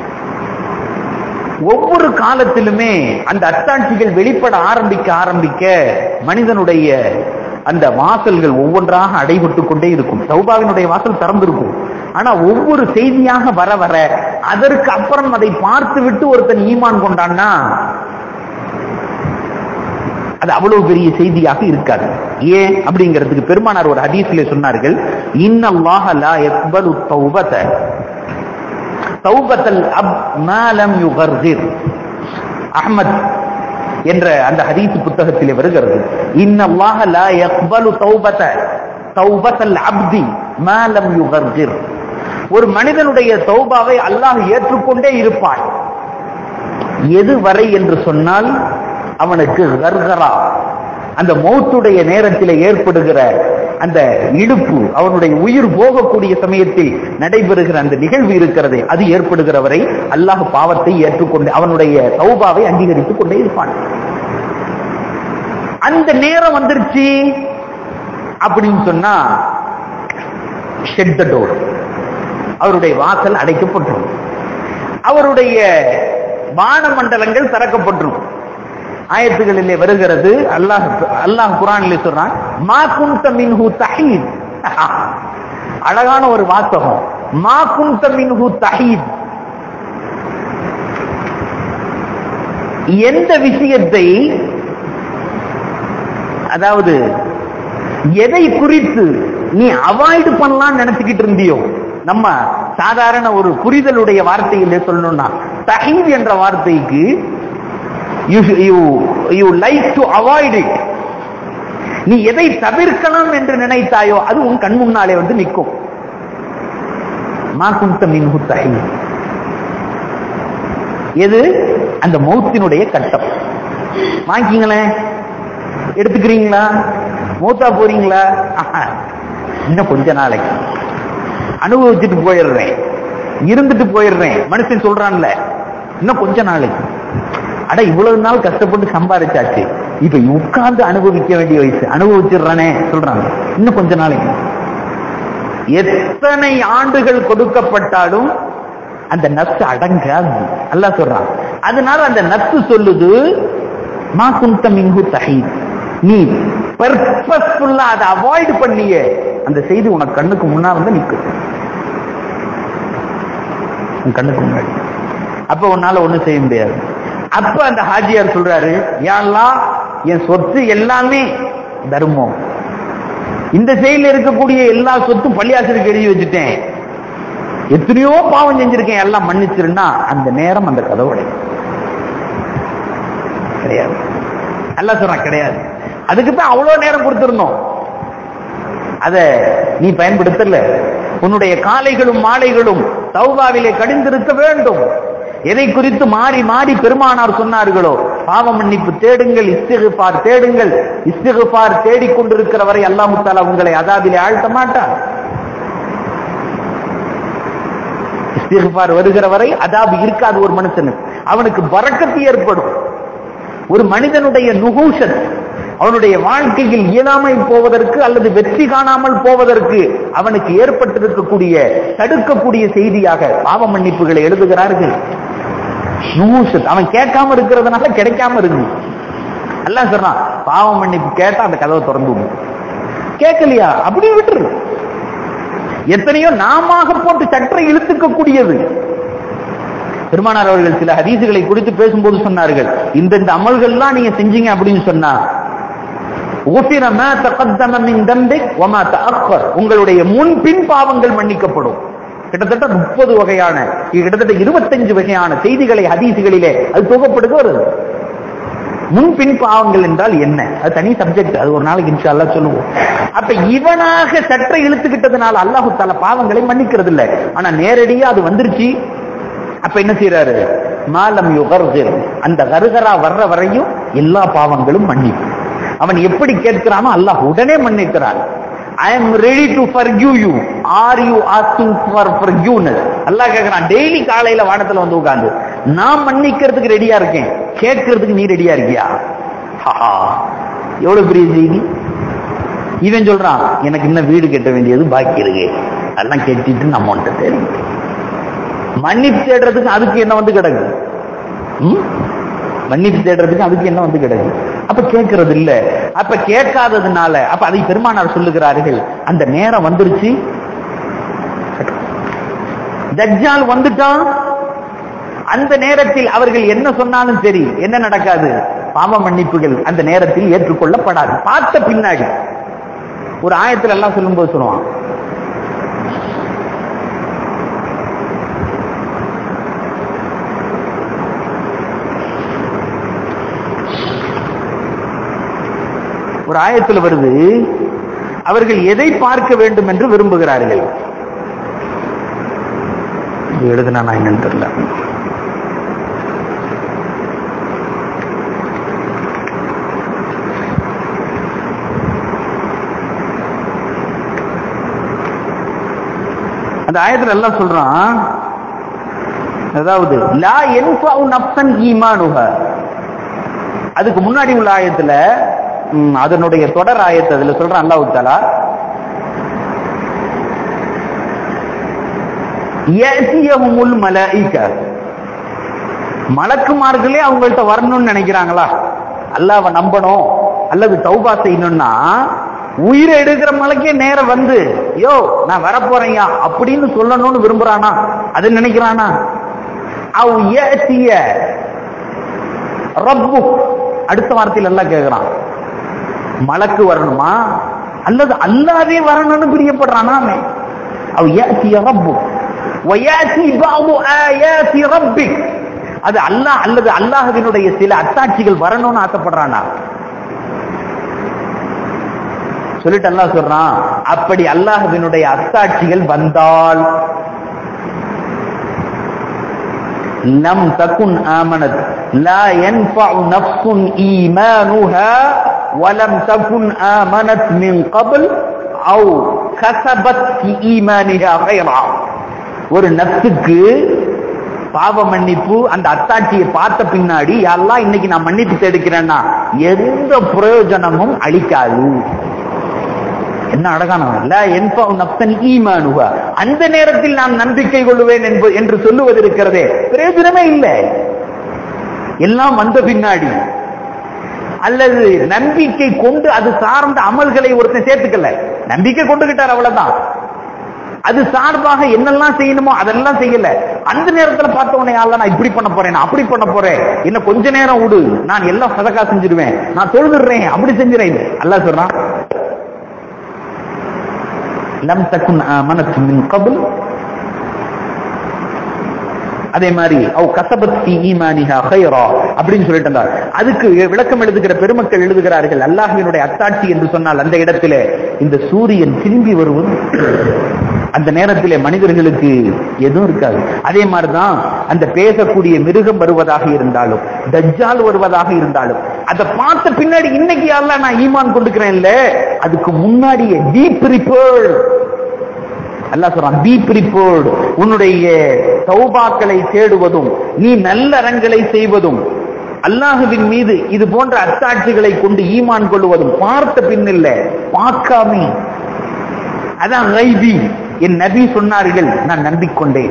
ஒவ்வொரு காலத்திலுமே அந்த அத்தாட்சிகள் வெளிப்பட ஆரம்பிக்க ஆரம்பிக்க மனிதனுடைய அந்த வாசல்கள் ஒவ்வொன்றாக அடைபட்டு கொண்டே இருக்கும் சௌபாவினுடைய வாசல் திறந்திருக்கும் ஆனா ஒவ்வொரு செய்தியாக வர வர அதற்கு அப்புறம் அதை பார்த்து விட்டு ஒருத்தன் ஈமான் கொண்டான்னா அது அவ்வளவு பெரிய செய்தியாக இருக்காது ஏன் அப்படிங்கிறதுக்கு பெருமானார் ஒரு ஹதீஸ்ல சொன்னார்கள் இன்னல்லாஹ லா யக்பலு தௌபத தௌபத்தல் அப் மாலம் யுகர்திர் அஹ்மத் என்ற அந்த ஹதீஸ் புத்தகத்திலே வருகிறது இன்னல்லாஹ லா யக்பலு தௌபத தௌபத்தல் அப்தி மாலம் யுகர்கிர் ஒரு மனிதனுடைய தௌபாவை அல்லாஹ் ஏற்றுக்கொண்டே இருப்பான் எது வரை என்று சொன்னால் அவனுக்கு கர்கரா அந்த மௌத்துடைய நேரத்தில் ஏற்படுகிற அந்த இழுப்பு அவனுடைய உயிர் போகக்கூடிய சமயத்தில் நடைபெறுகிற அந்த நிகழ்வு இருக்கிறதே அது ஏற்படுகிற வரை அல்லாஹ் பாவத்தை ஏற்றுக்கொண்டு அவனுடைய தௌபாவை அங்கீகரித்துக் கொண்டே இருப்பான் அந்த நேரம் வந்துருச்சு அப்படின்னு சொன்னா ஷெட் டோர் அவருடைய வாசல் அடைக்கப்பட்டுரும் அவருடைய வான மண்டலங்கள் திறக்கப்பட்டுரும் ஆயத்துகளிலே வருகிறது அல்லாஹ் அல்லாஹ் குரானிலே சொல்றான் மா குந்த மின்ஹு தஹீத் அழகான ஒரு வாசகம் மா குந்த மின்ஹு தஹீத் எந்த விஷயத்தை அதாவது எதை குறித்து நீ அவாய்டு பண்ணலாம் நினைச்சுக்கிட்டு இருந்தியோ நம்ம சாதாரண ஒரு புரிதலுடைய வார்த்தையிலே சொல்லணும்னா தஹீத் என்ற வார்த்தைக்கு you you you like to avoid it நீ எதை தவிர்க்கலாம் என்று நினைத்தாயோ அது உன் கண் முன்னாலே வந்து நிற்கும் மா குந்த மின்ஹு தஹீத் எது அந்த மௌத்தினுடைய கட்டம் வாங்கிங்களேன் எடுத்துக்கிறீங்களா மூத்தா போறீங்களா ஆஹா, இன்னும் கொஞ்ச நாளைக்கு அனுபவிச்சுட்டு போயிடுறேன் இருந்துட்டு போயிடுறேன் மனுஷன் சொல்றான்ல இன்னும் கொஞ்ச நாளைக்கு அட இவ்வளவு நாள் கஷ்டப்பட்டு சம்பாதிச்சாச்சு இப்ப உட்கார்ந்து அனுபவிக்க வேண்டிய வயசு அனுபவிச்சிடுறானே சொல்றாங்க இன்னும் கொஞ்ச நாளைக்கு எத்தனை ஆண்டுகள் கொடுக்கப்பட்டாலும் அந்த நத்து அடங்காது அல்லாஹ் சொல்றான் அதனால அந்த நத்து சொல்லுது மா குந்த மின்ஹு தஹீத் நீ பர்பஸ்ஃபுல்லா அதை அவாய்ட் பண்ணிய அந்த செய்தி உனக்கு கண்ணுக்கு முன்னா வந்து நிற்கும் உன் கண்ணுக்கு முன்னாடி அப்ப உன்னால ஒண்ணும் செய்ய முடியாது அப்ப அந்த ஹாஜியார் சொல்றாரு யாரெல்லாம் என் சொத்து எல்லாமே தர்மம் இந்த செயலில் இருக்கக்கூடிய எல்லா சொத்தும் பள்ளியாசலுக்கு எழுதி வச்சுட்டேன் எத்தனையோ பாவம் செஞ்சிருக்கேன் எல்லாம் மன்னிச்சிருன்னா அந்த நேரம் அந்த கதவு அடையும் கிடையாது அல்ல சொல்றான் கிடையாது அதுக்கு தான் அவ்வளவு நேரம் கொடுத்திருந்தோம் அத நீ பயன்படுத்தல உன்னுடைய காலைகளும் மாலைகளும் தௌபாவிலே கடிந்திருக்க வேண்டும் எதை குறித்து மாறி மாறி பெருமானார் சொன்னார்களோ பாவ மன்னிப்பு தேடுங்கள் இஸ்திகுபார் தேடுங்கள் இஸ்திகுபார் தேடிக்கொண்டிருக்கிற வரை அல்லாஹு தாலா உங்களை அதாபிலே ஆழ்த்த மாட்டார் இஸ்திகுபார் வருகிற வரை அதாபு இருக்காது ஒரு மனுஷனுக்கு அவனுக்கு பறக்கத்து ஏற்படும் ஒரு மனிதனுடைய நுகூஷத் அவனுடைய வாழ்க்கையில் இயலாமல் போவதற்கு அல்லது வெற்றி காணாமல் போவதற்கு அவனுக்கு ஏற்பட்டிருக்கக்கூடிய தடுக்கக்கூடிய செய்தியாக பாவ மன்னிப்புகளை எழுதுகிறார்கள் நுகூஷத் அவன் கேட்காம இருக்கிறதுனால கிடைக்காம இருக்கு எல்லாம் சொல்றான் பாவ மன்னிப்பு கேட்டா அந்த கதவை திறந்து விடும் கேட்கலையா அப்படி விட்டுரு எத்தனையோ நாம போட்டு சற்றை இழுத்துக்க கூடியது பெருமானார் அவர்கள் சில ஹதீசுகளை குறித்து பேசும்போது சொன்னார்கள் இந்த இந்த அமல்கள்லாம் நீங்க செஞ்சீங்க அப்படின்னு சொன்னா غفر ما تقدم من ذنبك وما تأخر உங்களுடைய முன்பின் பாவங்கள் மன்னிக்கப்படும் கிட்டத்தட்ட முப்பது வகையான கிட்டத்தட்ட இருபத்தஞ்சு வகையான செய்திகளை ஹதீசுகளிலே அது தொகப்படுது வருது முன்பின் பாவங்கள் என்றால் என்ன அது தனி சப்ஜெக்ட் அது ஒரு நாளைக்கு இன்ஷா அல்லாஹ் சொல்லுவோம் அப்ப இவனாக சற்றை இழுத்துக்கிட்டதுனால அல்லாஹு தால பாவங்களை மன்னிக்கிறது இல்ல ஆனா நேரடியா அது வந்துருச்சு அப்ப என்ன செய்யறாரு மாலம் யுகர்கிர் அந்த கருகரா வர்ற வரையும் எல்லா பாவங்களும் மன்னிப்பு அவன் எப்படி கேட்கிறானோ அல்லாஹ் உடனே மன்னிக்கிறான் I am ready to forgive you are you asking for forgiveness Allah கேட்கிறான் டெய்லி காலையில வானத்துல வந்து உட்கார்ந்து நான் மன்னிக்கிறதுக்கு ரெடியா இருக்கேன் கேட்கறதுக்கு நீ ரெடியா இருக்கியா ஹஹா, எவ்வளவு பெரிய செய்தி இவன் சொல்றான் எனக்கு இன்னும் வீடு கட்ட வேண்டியது பாக்கி இருக்கு அதெல்லாம் கெட்டிட்டு நம்ம வந்துட்டு தெரியும் மன்னிப்பு தேடுறதுக்கு அதுக்கு என்ன வந்து கிடக்கு ம்? மன்னிப்பு தேடுறதுக்கு அதுக்கு என்ன வந்து கிடக்கு அப்ப கேட்கறது இல்ல அப்ப கேட்காததுனால அப்ப அதை பெருமானார் சொல்லுகிறார்கள் அந்த நேரம் வந்துருச்சு தஜ்ஜால் வந்துட்டான் அந்த நேரத்தில் அவர்கள் என்ன சொன்னாலும் சரி என்ன நடக்காது பாவ மன்னிப்புகள் அந்த நேரத்தில் ஏற்றுக்கொள்ளப்படாது பார்த்த பின்னாடி ஒரு ஆயத்துல எல்லாம் சொல்லும்போது சொல்லுவான் ஒரு ஆயத்துல வருது அவர்கள் எதை பார்க்க வேண்டும் என்று விரும்புகிறார்கள் எழுதுனா நான் என்னன்னு தெரியல அந்த ஆயத்துல எல்லாம் சொல்றான் அதாவது லா என்ஃபவு நப்சன் ஈமானுக அதுக்கு முன்னாடி உள்ள ஆயத்துல ம், அதனுடைய தொடர் ஆயத்தை அதுல சொல்றான் அல்லாஹ் தாலா யஅதியஹுமுல் மலாயிக மலக்குமார்களே அவங்கள்ட்ட வரணும்னு நினைக்கிறாங்களா அல்லாஹ்வை நம்பணும் அல்லது தௌபா செய்யணும்னா உயிரை எடுக்கிற மலைக்கே நேரம் வந்து யோ நான் வரப்போறேன்யா அப்படின்னு சொல்லணும்னு விரும்புறானா அது நினைக்கிறானா அவ் யஅதிய ரப்பு அடுத்த வார்த்தையில் எல்லாம் கேட்கிறான் மலக்கு வரணுமா அல்லது அல்லாவே வரணும்னு பிரியப்படுறானா அவன் அவ் யஅதிய ரப்பு وياتي بعض آيات ربك அது அல்லாஹ் அல்லது அல்லாஹ்வினுடைய சில அத்தாட்சிகள் வரணும்னு ஆசைப்படுறானா சொல்லிட்டு அல்லாஹ் சொல்றான் அப்படி அல்லாஹ்வினுடைய அத்தாட்சிகள் வந்தால் لم تكن آمنت لا ينفع نفس إيمانها ولم تكن آمنت من قبل أو كسبت في إيمانها خيرا ஒரு நப்சுக்கு பாவ மன்னிப்பு அந்த அத்தாட்சியை பார்த்த பின்னாடி எல்லாம் இன்னைக்கு நான் மன்னிப்பு தேடிக்கிறேன்னா எந்த பிரயோஜனமும் அளிக்காது என்ன அழகானவன் என்ப நப்சன் ஈமானுவா அந்த நேரத்தில் நான் நம்பிக்கை கொள்ளுவேன் என்ப- என்று சொல்லுவது இருக்கிறதே பிரயோஜனமே இல்லை எல்லாம் வந்த பின்னாடி அல்லது நம்பிக்கை கொண்டு அது சார்ந்த அமல்களை ஒருத்தன் சேர்த்துக்கல நம்பிக்கை கொண்டுகிட்டார் அவ்வளவுதான் அது சார்பாக என்னெல்லாம் செய்யணுமோ அதெல்லாம் செய்யல அந்த நேரத்துல பார்த்தவனே யாரெல்லாம் நான் இப்படி பண்ண போறேன் நான் அப்படி பண்ண போறேன் இன்னும் கொஞ்ச நேரம் விடு நான் எல்லாம் சதக்கா செஞ்சிருவேன் நான் தொழுதுறேன் அப்படி செஞ்சிடறேன் அல்லாஹ் சொல்றான் லம் தக்குன் ஆமனத் மின் கபுல் அதே மாதிரி அவ் கசபத்தி ஈமானிஹா ஹைரா அப்படின்னு சொல்லிட்டு இருந்தார் அதுக்கு விளக்கம் எழுதுகிற பெருமக்கள் எழுதுகிறார்கள் அல்லாஹ்வினுடைய அத்தாட்சி என்று சொன்னால் அந்த இடத்திலே இந்த சூரியன் திரும்பி வருவது அந்த நேரத்திலே மனிதர்களுக்கு எதுவும் இருக்காது அதே மாதிரிதான் அந்த பேசக்கூடிய மிருகம் வருவதாக இருந்தாலும் தஜ்ஜால் வருவதாக இருந்தாலும் அதை பார்த்த பின்னாடி இன்னைக்கு யாரெல்லாம் நான் ஈமான் கொண்டுக்கிறேன்ல அதுக்கு முன்னாடியே டீப் ரிப்போர்ட் அல்லாஹ் சொல்றான் பி பிரிப்போர்டு உன்னுடைய தௌபாக்களை தேடுவதும் நீ நல்லறங்களை செய்வதும் அல்லாஹுவின் மீது இது போன்ற அத்தாட்சிகளை கொண்டு ஈமான் கொள்வதும் பார்த்த பின் இல்ல பார்க்காமே அதான் கைபி என் நபி சொன்னார்கள் நான் நம்பிக்கொண்டேன்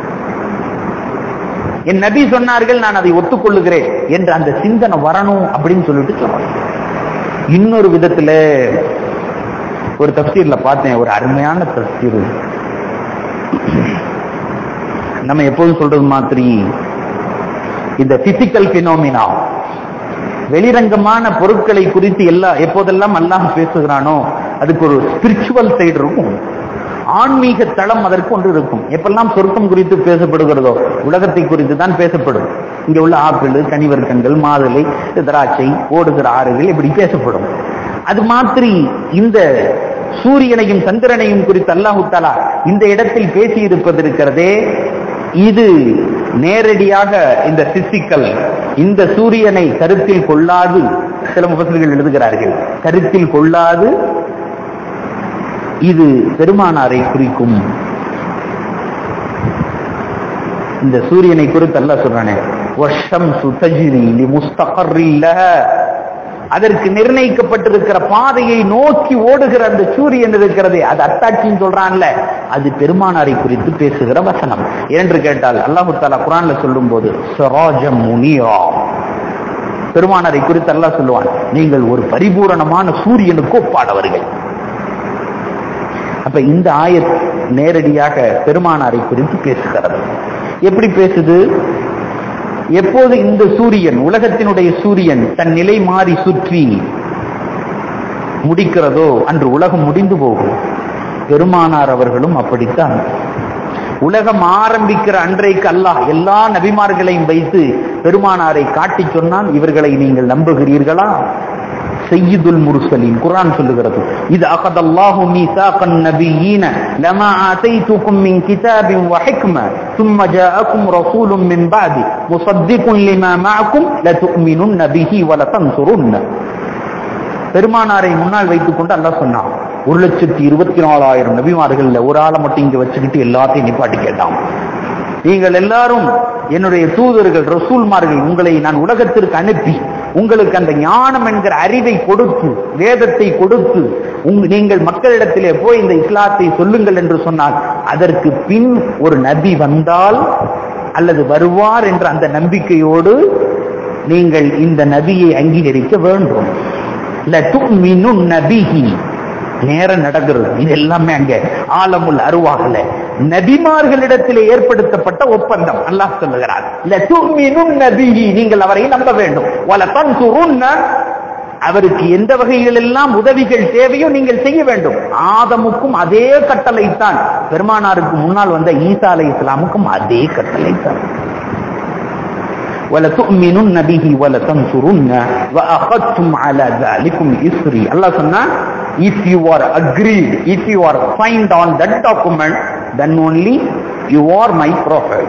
என் நபி சொன்னார்கள் நான் அதை ஒத்துக்கொள்ளுகிறேன் என்று அந்த சிந்தனை வரணும் அப்படின்னு சொல்லிட்டு சொல்றாங்க இன்னொரு விதத்துல ஒரு தப்சீர்ல பார்த்தேன் ஒரு அருமையான தப்சீர் நம்ம எப்போதும் சொல்றது மாதிரி இந்த பிசிக்கல் பினோமினா வெளிரங்கமான பொருட்களை குறித்து எல்லா எப்போதெல்லாம் அல்லாஹ் பேசுகிறானோ அதுக்கு ஒரு ஸ்பிரிச்சுவல் சைடு இருக்கும் ஆன்மீக தளம் அதற்கு ஒன்று இருக்கும் எப்பெல்லாம் சொர்க்கம் குறித்து பேசப்படுகிறதோ உலகத்தை குறித்து தான் பேசப்படும் இங்க உள்ள ஆப்பிள் கனிவர்க்கங்கள் மாதுளை திராட்சை ஓடுகிற ஆறுகள் இப்படி பேசப்படும் அது மாதிரி இந்த சூரியனையும் சந்திரனையும் குறித்து அல்லாஹு தாலா இந்த இடத்தில் பேசி இருப்பது இருக்கிறதே இது நேரடியாக இந்த பிசிக்கல் இந்த சூரியனை கருத்தில் கொள்ளாது சில முகசல்கள் எழுதுகிறார்கள் கருத்தில் கொள்ளாது இது பெருமானாரை குறிக்கும் இந்த சூரியனை குறித்து அல்ல சொல்றானே வருஷம் சுதஜிரி முஸ்தகர்ல அதற்கு நிர்ணயிக்கப்பட்டிருக்கிற பாதையை நோக்கி ஓடுகிற அந்த சூரியன் இருக்கிறதே அது அத்தாட்சின்னு சொல்றான்ல அது பெருமானாரை குறித்து பேசுகிற வசனம் என்று கேட்டால் அல்லாஹு தாலா குரான்ல சொல்லும் போது சராஜம் முனியா பெருமானாரை குறித்து அல்லாஹ் சொல்லுவான் நீங்கள் ஒரு பரிபூரணமான சூரியனுக்கு ஒப்பாடவர்கள் அப்ப இந்த ஆயத் நேரடியாக பெருமானாரை குறித்து பேசுகிறது எப்படி பேசுது எப்போது இந்த சூரியன் உலகத்தினுடைய சூரியன் தன் நிலை மாறி சுற்றி முடிக்கிறதோ அன்று உலகம் முடிந்து போகும் பெருமானார் அவர்களும் அப்படித்தான் உலகம் ஆரம்பிக்கிற அன்றைக்கு அல்லாஹ் எல்லா நபிமார்களையும் வைத்து பெருமானாரை காட்டி சொன்னால் இவர்களை நீங்கள் நம்புகிறீர்களா சையீதுல் முர்சலீன் குர்ஆன் சொல்லுகிறது இது அகதல்லாஹு மீசாகன் நபியீன லமா ஆதைத்துக்கும் மின் கிதாபின் வ ஹிக்ம ثم جاءكم رسول من بعد مصدق لما معكم لتؤمنن به ولتنصرن பெருமானாரை முன்னால் வைத்துக் கொண்டு அல்லாஹ் சொன்னான் ஒரு லட்சத்தி இருபத்தி நாலாயிரம் நபிமார்கள்ல ஒரு ஆளை மட்டும் இங்க வச்சுக்கிட்டு எல்லாத்தையும் நிப்பாட்டி கேட்டான் நீங்கள் எல்லாரும் என்னுடைய தூதர்கள் ரசூல்மார்கள் உங்களை நான் உலகத்திற்கு அனுப்பி உங்களுக்கு அந்த ஞானம் என்கிற அறிவை கொடுத்து வேதத்தை கொடுத்து உங்- நீங்கள் மக்களிடத்திலே போய் இந்த இஸ்லாத்தை சொல்லுங்கள் என்று சொன்னால் அதற்கு பின் ஒரு நபி வந்தால் அல்லது வருவார் என்ற அந்த நம்பிக்கையோடு நீங்கள் இந்த நபியை அங்கீகரிக்க வேண்டும் லதுமினுன்ன பிஹி நேரம் நடக்கிறது இது எல்லாமே அங்க ஆலமுல் அருவாகல நபிமார்களிடத்திலே ஏற்படுத்தப்பட்ட ஒப்பந்தம் அல்லாஹ் சொல்லுகிறார் லதுமினுன்ன பிஹி நீங்கள் அவரை நம்ப வேண்டும் வல தன்சுருன்ன அவருக்கு எந்த வகைகள் எல்லாம் உதவிகள் தேவையோ நீங்கள் செய்ய வேண்டும் ஆதமுக்கும் அதே கட்டளை தான் பெருமானாருக்கு முன்னால் வந்த ஈசா அலை இஸ்லாமுக்கும் அதே கட்டளை தான் وَلَتُؤْمِنُنَّ بِهِ وَلَتَنْصُرُنَّ وَأَخَذْتُمْ عَلَى ذَلِكُمْ إِصْرِي Allah சொன்னா if you are agreed if you are signed on that document then only you are my prophet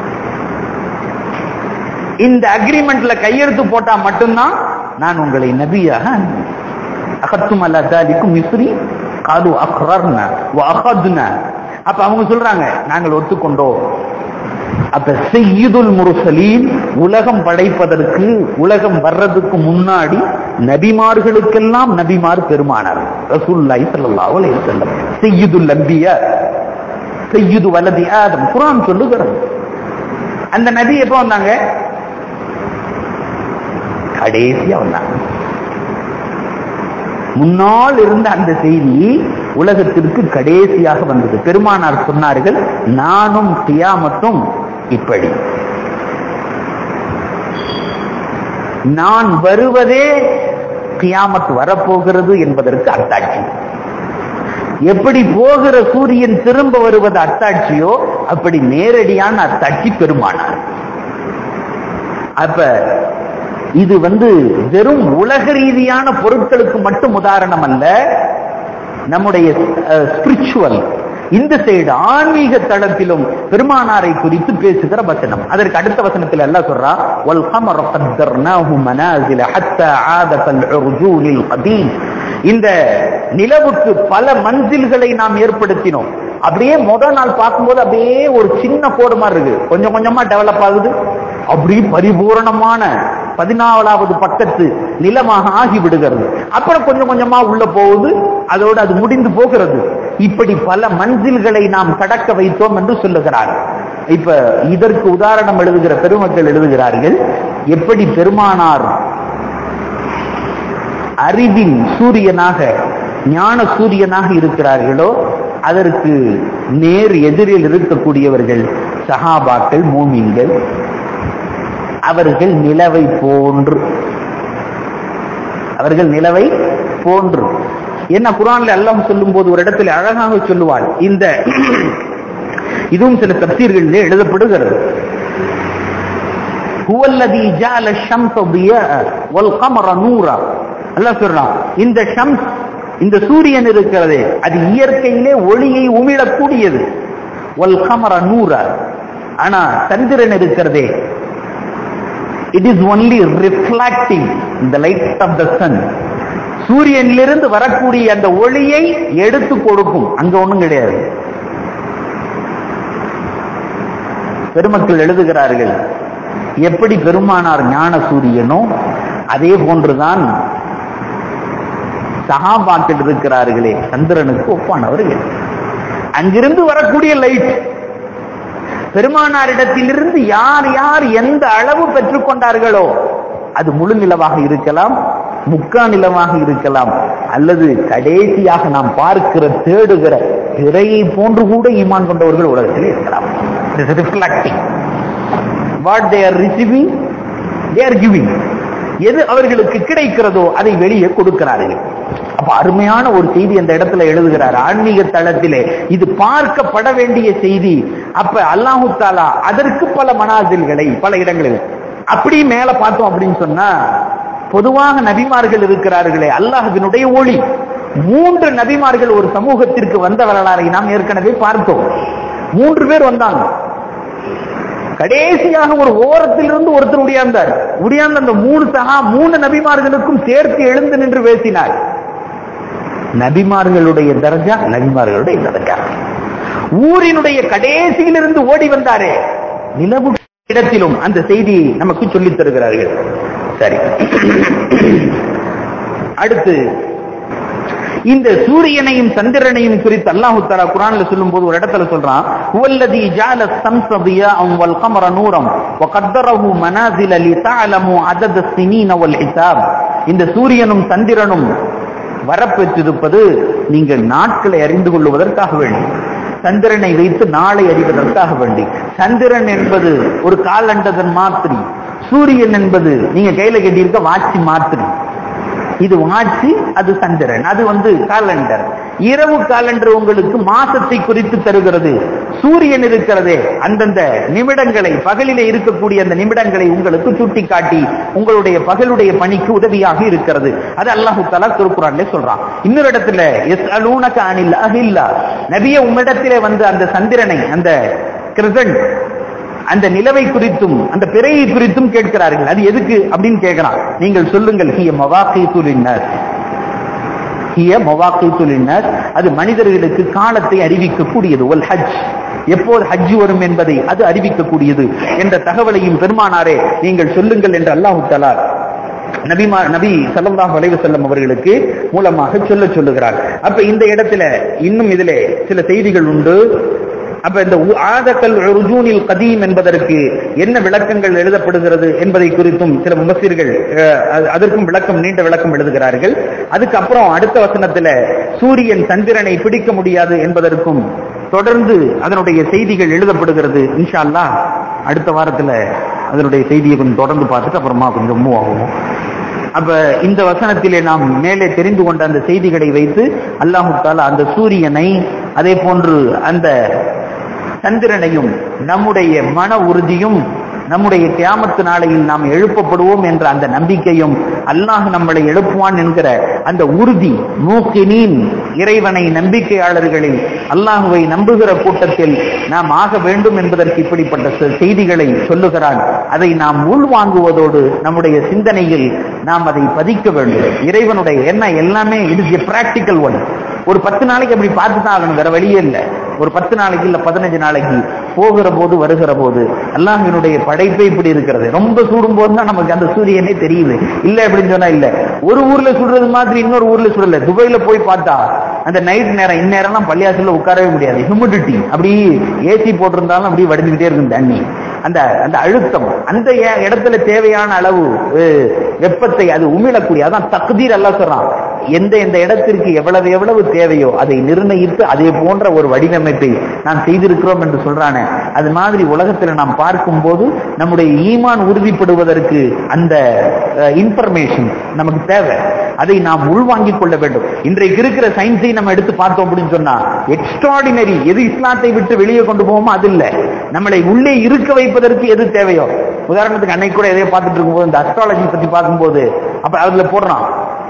இந்த அக்ரிமெண்ட்ல கையெழுத்து போட்டா மட்டும்தான் நான் உங்களை நபியாக அகத்தும் அல்ல தாலிக்கும் மிஸ்ரி காது அக்ரர்ன அகதுன அப்ப அவங்க சொல்றாங்க நாங்கள் ஒத்துக்கொண்டோம் அப்ப செய்யுதுல் முருசலீன் உலகம் படைப்பதற்கு உலகம் வர்றதுக்கு முன்னாடி நபிமார்களுக்கெல்லாம் நபிமார் பெருமானார் ரசூலுல்லாஹி ஸல்லல்லாஹு அலைஹி வஸல்லம் செய்யுதுல் அன்பியா செய்யுது வலதி ஆதம் குர்ஆன் சொல்லுகிறது அந்த நபி எப்போ வந்தாங்க கடைசியா வந்தாங்க முன்னால் இருந்த அந்த செய்தி உலகத்திற்கு கடைசியாக வந்தது பெருமானார் சொன்னார்கள் நானும் கியாமத்தும் இப்படி நான் வருவதே கியாமத் வரப்போகிறது என்பதற்கு அத்தாட்சி எப்படி போகிற சூரியன் திரும்ப வருவது அத்தாட்சியோ அப்படி நேரடியான அத்தாட்சி பெருமானார் அப்ப இது வந்து வெறும் உலக ரீதியான பொருட்களுக்கு மட்டும் உதாரணம் அல்ல நம்முடைய ஸ்பிரிச்சுவல் இந்த சைடு ஆன்மீக தளத்திலும் பெருமானாரை குறித்து பேசுகிற வசனம் அதற்கு அடுத்த வசனத்தில் எல்லாம் சொல்றா வல் கமர கத்தர்னாஹு மனாசில ஹத்தா ஆத கல் உர்ஜூனில் கதீம் இந்த நிலவுக்கு பல மன்சில்களை நாம் ஏற்படுத்தினோம் அப்படியே முதல் நாள் பார்க்கும்போது அப்படியே ஒரு சின்ன கோடு மாதிரி இருக்கு கொஞ்சம் கொஞ்சமா டெவலப் ஆகுது அப்படி பரிபூரணமான பதினாலாவது பக்கத்து நிலமாக ஆகி விடுகிறது அப்புறம் கொஞ்சம் கொஞ்சமா உள்ள போகுது அதோடு அது முடிந்து போகிறது இப்படி பல மன்சில்களை நாம் கடக்க வைத்தோம் என்று சொல்லுகிறார் இப்ப இதற்கு உதாரணம் எழுதுகிற பெருமக்கள் எழுதுகிறார்கள் எப்படி பெருமானார் அறிவின் சூரியனாக ஞான சூரியனாக இருக்கிறார்களோ அதற்கு நேர் எதிரில் இருக்கக்கூடியவர்கள் சஹாபாக்கள் மூமின்கள் அவர்கள் நிலவை போன்று அவர்கள் நிலவை போன்று என்ன குரான்ல எல்லாம் சொல்லும் போது ஒரு இடத்துல அழகாக சொல்லுவாள் இந்த இதுவும் சில தப்சீர்களிலே எழுதப்படுகிறது هو الذي جعل الشمس ضياء والقمر نورا அல்லாஹ் சொல்றான் இந்த ஷம்ஸ் இந்த சூரியன் இருக்கிறதே அது இயற்கையிலே ஒளியை உமிழக்கூடியது வல் கமர நூரா ஆனா சந்திரன் இருக்கிறதே it is only reflecting the light of the sun சூரியனிலிருந்து வரக்கூடிய அந்த ஒளியை எடுத்து கொடுக்கும் அங்க ஒண்ணும் கிடையாது பெருமக்கள் எழுதுகிறார்கள் எப்படி பெருமானார் ஞான சூரியனோ அதே போன்றுதான் சகாபாக்கள் இருக்கிறார்களே சந்திரனுக்கு ஒப்பானவர்கள் அங்கிருந்து வரக்கூடிய லைட் பெருமானாரிடத்திலிருந்து யார் யார் எந்த அளவு பெற்றுக்கொண்டார்களோ அது முழு நிலவாக இருக்கலாம் முக்கா நிலவாக இருக்கலாம் அல்லது கடைசியாக நாம் பார்க்கிற தேடுகிற திரையை போன்று கூட ஈமான் கொண்டவர்கள் உலகத்தில் இருக்கலாம் reflecting what they are receiving they are giving எது அவர்களுக்கு கிடைக்கிறதோ அதை வெளியே கொடுக்கிறார்கள் அப்ப அருமையான ஒரு செய்தி அந்த இடத்துல எழுதுகிறார் ஆன்மீக தளத்திலே இது பார்க்கப்பட வேண்டிய செய்தி அப்ப அல்லாஹு தாலா அதற்கு பல மனாசில்களை பல இடங்களில் அப்படி மேல பார்த்தோம் அப்படின்னு சொன்னா பொதுவாக நபிமார்கள் இருக்கிறார்களே அல்லாஹ்வினுடைய ஒளி மூன்று நபிமார்கள் ஒரு சமூகத்திற்கு வந்த வரலாறை நாம் ஏற்கனவே பார்த்தோம் மூன்று பேர் வந்தாங்க கடைசியாக ஒரு ஓரத்திலிருந்து ஒருத்தர் உடையாந்தார் உடையாந்த அந்த மூணு சகா மூணு நபிமார்களுக்கும் சேர்த்து எழுந்து நின்று பேசினார் நபிமார்களுடைய தரஜா நபிமார்களுடைய தரஜா ஊரினுடைய கடைசியிலிருந்து ஓடி வந்தாரே நிலவு இடத்திலும் அந்த செய்தியை நமக்கு சொல்லித் தருகிறார்கள் சரி அடுத்து இந்த சூரியனையும் சந்திரனையும் குறித்து அல்லாஹு தஆலா குர்ஆன்ல சொல்லும்போது ஒரு இடத்துல சொல்றான் ஹுவல்லதி ஜஅல الشمس ضياء والقمر نورا وقدره منازل لتعلموا عدد السنين والحساب இந்த சூரியனும் சந்திரனும் வரப்பெற்றிருப்பது நீங்கள் நாட்களை அறிந்து கொள்வதற்காக வேண்டி சந்திரனை வைத்து நாளை அறிவதற்காக வேண்டி சந்திரன் என்பது ஒரு காலண்டதன் மாத்திரி சூரியன் என்பது நீங்க கையில கட்டியிருக்க வாட்சி மாத்திரி இது வாட்சி அது சந்திரன் அது வந்து காலண்டர் இரவு காலண்டர் உங்களுக்கு மாசத்தை குறித்து தருகிறது சூரியன் இருக்கிறதே அந்தந்த நிமிடங்களை பகலிலே இருக்கக்கூடிய அந்த நிமிடங்களை உங்களுக்கு சுட்டி காட்டி உங்களுடைய பகலுடைய பணிக்கு உதவியாக இருக்கிறது அது அல்லாஹு தலா திருக்குறான்ல சொல்றான் இன்னொரு இடத்துல எஸ் அலூனக அனில் அஹில்லா நபிய உம்மிடத்திலே வந்து அந்த சந்திரனை அந்த கிரசன்ட் அந்த நிலவை குறித்தும் அந்த பிறையை குறித்தும் கேட்கிறார்கள் அது எதுக்கு அப்படின்னு கேட்கிறான் நீங்கள் சொல்லுங்கள் ஹிய மவாக்கீத்துலின்னர் ஹிய மவாக்கீத்துலின்னர் அது மனிதர்களுக்கு காலத்தை அறிவிக்கக்கூடியது ஒல் ஹஜ் எப்போது ஹஜ் வரும் என்பதை அது அறிவிக்கக்கூடியது என்ற தகவலையும் பெருமானாரே நீங்கள் சொல்லுங்கள் என்று அல்லாஹு தலா நபிமா நபி சல்லல்லாஹு அலைஹி வஸல்லம் அவர்களுக்கு மூலமாக சொல்ல சொல்லுகிறார் அப்ப இந்த இடத்துல இன்னும் இதிலே சில செய்திகள் உண்டு அப்ப இந்த உ- ஆதக்கல் ருஜூனில் கதீம் என்பதற்கு என்ன விளக்கங்கள் எழுதப்படுகிறது என்பதை குறித்தும் சில முபசிர்கள் அதற்கும் விளக்கம் நீண்ட விளக்கம் எழுதுகிறார்கள் அதுக்கப்புறம் அடுத்த வசனத்துல சூரியன் சந்திரனை பிடிக்க முடியாது என்பதற்கும் தொடர்ந்து அதனுடைய செய்திகள் எழுதப்படுகிறது இன்ஷா அல்லாஹ் அடுத்த வாரத்துல அதனுடைய செய்தியை கொஞ்சம் தொடர்ந்து பார்த்துட்டு அப்புறமா கொஞ்சம் மூவ் ஆகும் அப்ப இந்த வசனத்திலே நாம் மேலே தெரிந்து கொண்ட அந்த செய்திகளை வைத்து அல்லாஹு தாலா அந்த சூரியனை அதே போன்று அந்த சந்திரனையும் நம்முடைய மன உறுதியும் நம்முடைய கியாமத்து நாளையில் நாம் எழுப்பப்படுவோம் என்ற அந்த நம்பிக்கையும் அல்லாஹ் நம்மளை எழுப்புவான் என்கிற அந்த உறுதி மூக்கினீன் இறைவனை நம்பிக்கையாளர்களில் அல்லாஹுவை நம்புகிற கூட்டத்தில் நாம் ஆக வேண்டும் என்பதற்கு இப்படிப்பட்ட சில செய்திகளை சொல்லுகிறான் அதை நாம் உள்வாங்குவதோடு நம்முடைய சிந்தனையில் நாம் அதை பதிக்க வேண்டும் இறைவனுடைய என்ன எல்லாமே it is a practical one ஒரு பத்து நாளைக்கு அப்படி பார்த்து தான் ஆகணும் வேற வழியே இல்லை ஒரு பத்து நாளைக்கு இல்ல பதினஞ்சு நாளைக்கு போகிற போது வருகிற போது அல்லாஹினுடைய படைப்பே இப்படி இருக்கிறது ரொம்ப சூடும் போது தான் நமக்கு அந்த சூரியனே தெரியுது இல்ல அப்படின்னு சொன்னா இல்ல ஒரு ஊர்ல சுடுறது மாதிரி இன்னொரு ஊர்ல சுடல துபாயில போய் பார்த்தா அந்த நைட் நேரம் இந்நேரம்லாம் பள்ளியாசல்ல உட்காரவே முடியாது ஹியூமிடிட்டி அப்படி ஏசி போட்டிருந்தாலும் அப்படி வடிஞ்சுக்கிட்டே இருக்கும் தண்ணி அந்த அந்த அழுத்தம் அந்த ஏ- இடத்துல தேவையான அளவு அஹ், வெப்பத்தை அது உமிழக்கூடிய அதான் தகுதீர் எல்லாம் சொல்றான் எந்த எந்த இடத்திற்கு எவ்வளவு எவ்வளவு தேவையோ அதை நிர்ணயித்து அதே போன்ற ஒரு வடிவமைப்பை நாம் செய்திருக்கிறோம் என்று சொல்றானே அது மாதிரி உலகத்தில் நாம் பார்க்கும்போது நம்முடைய ஈமான் உறுதிப்படுவதற்கு அந்த இன்ஃபர்மேஷன் நமக்கு தேவை அதை நாம் உள்வாங்கிக் கொள்ள வேண்டும் இன்றைக்கு இருக்கிற சயின்ஸை நம்ம எடுத்து பார்த்தோம் அப்படின்னு சொன்னா எக்ஸ்ட்ராடினரி எது இஸ்லாத்தை விட்டு வெளியே கொண்டு போவோமோ அது இல்ல நம்மளை உள்ளே இருக்க வைப்பதற்கு எது தேவையோ உதாரணத்துக்கு அன்னைக்கு கூட எதையோ பார்த்துட்டு இருக்கும்போது இந்த அஸ்ட்ராலஜி பத்தி பார்க்கும்போது அப்ப அதுல போடுறான்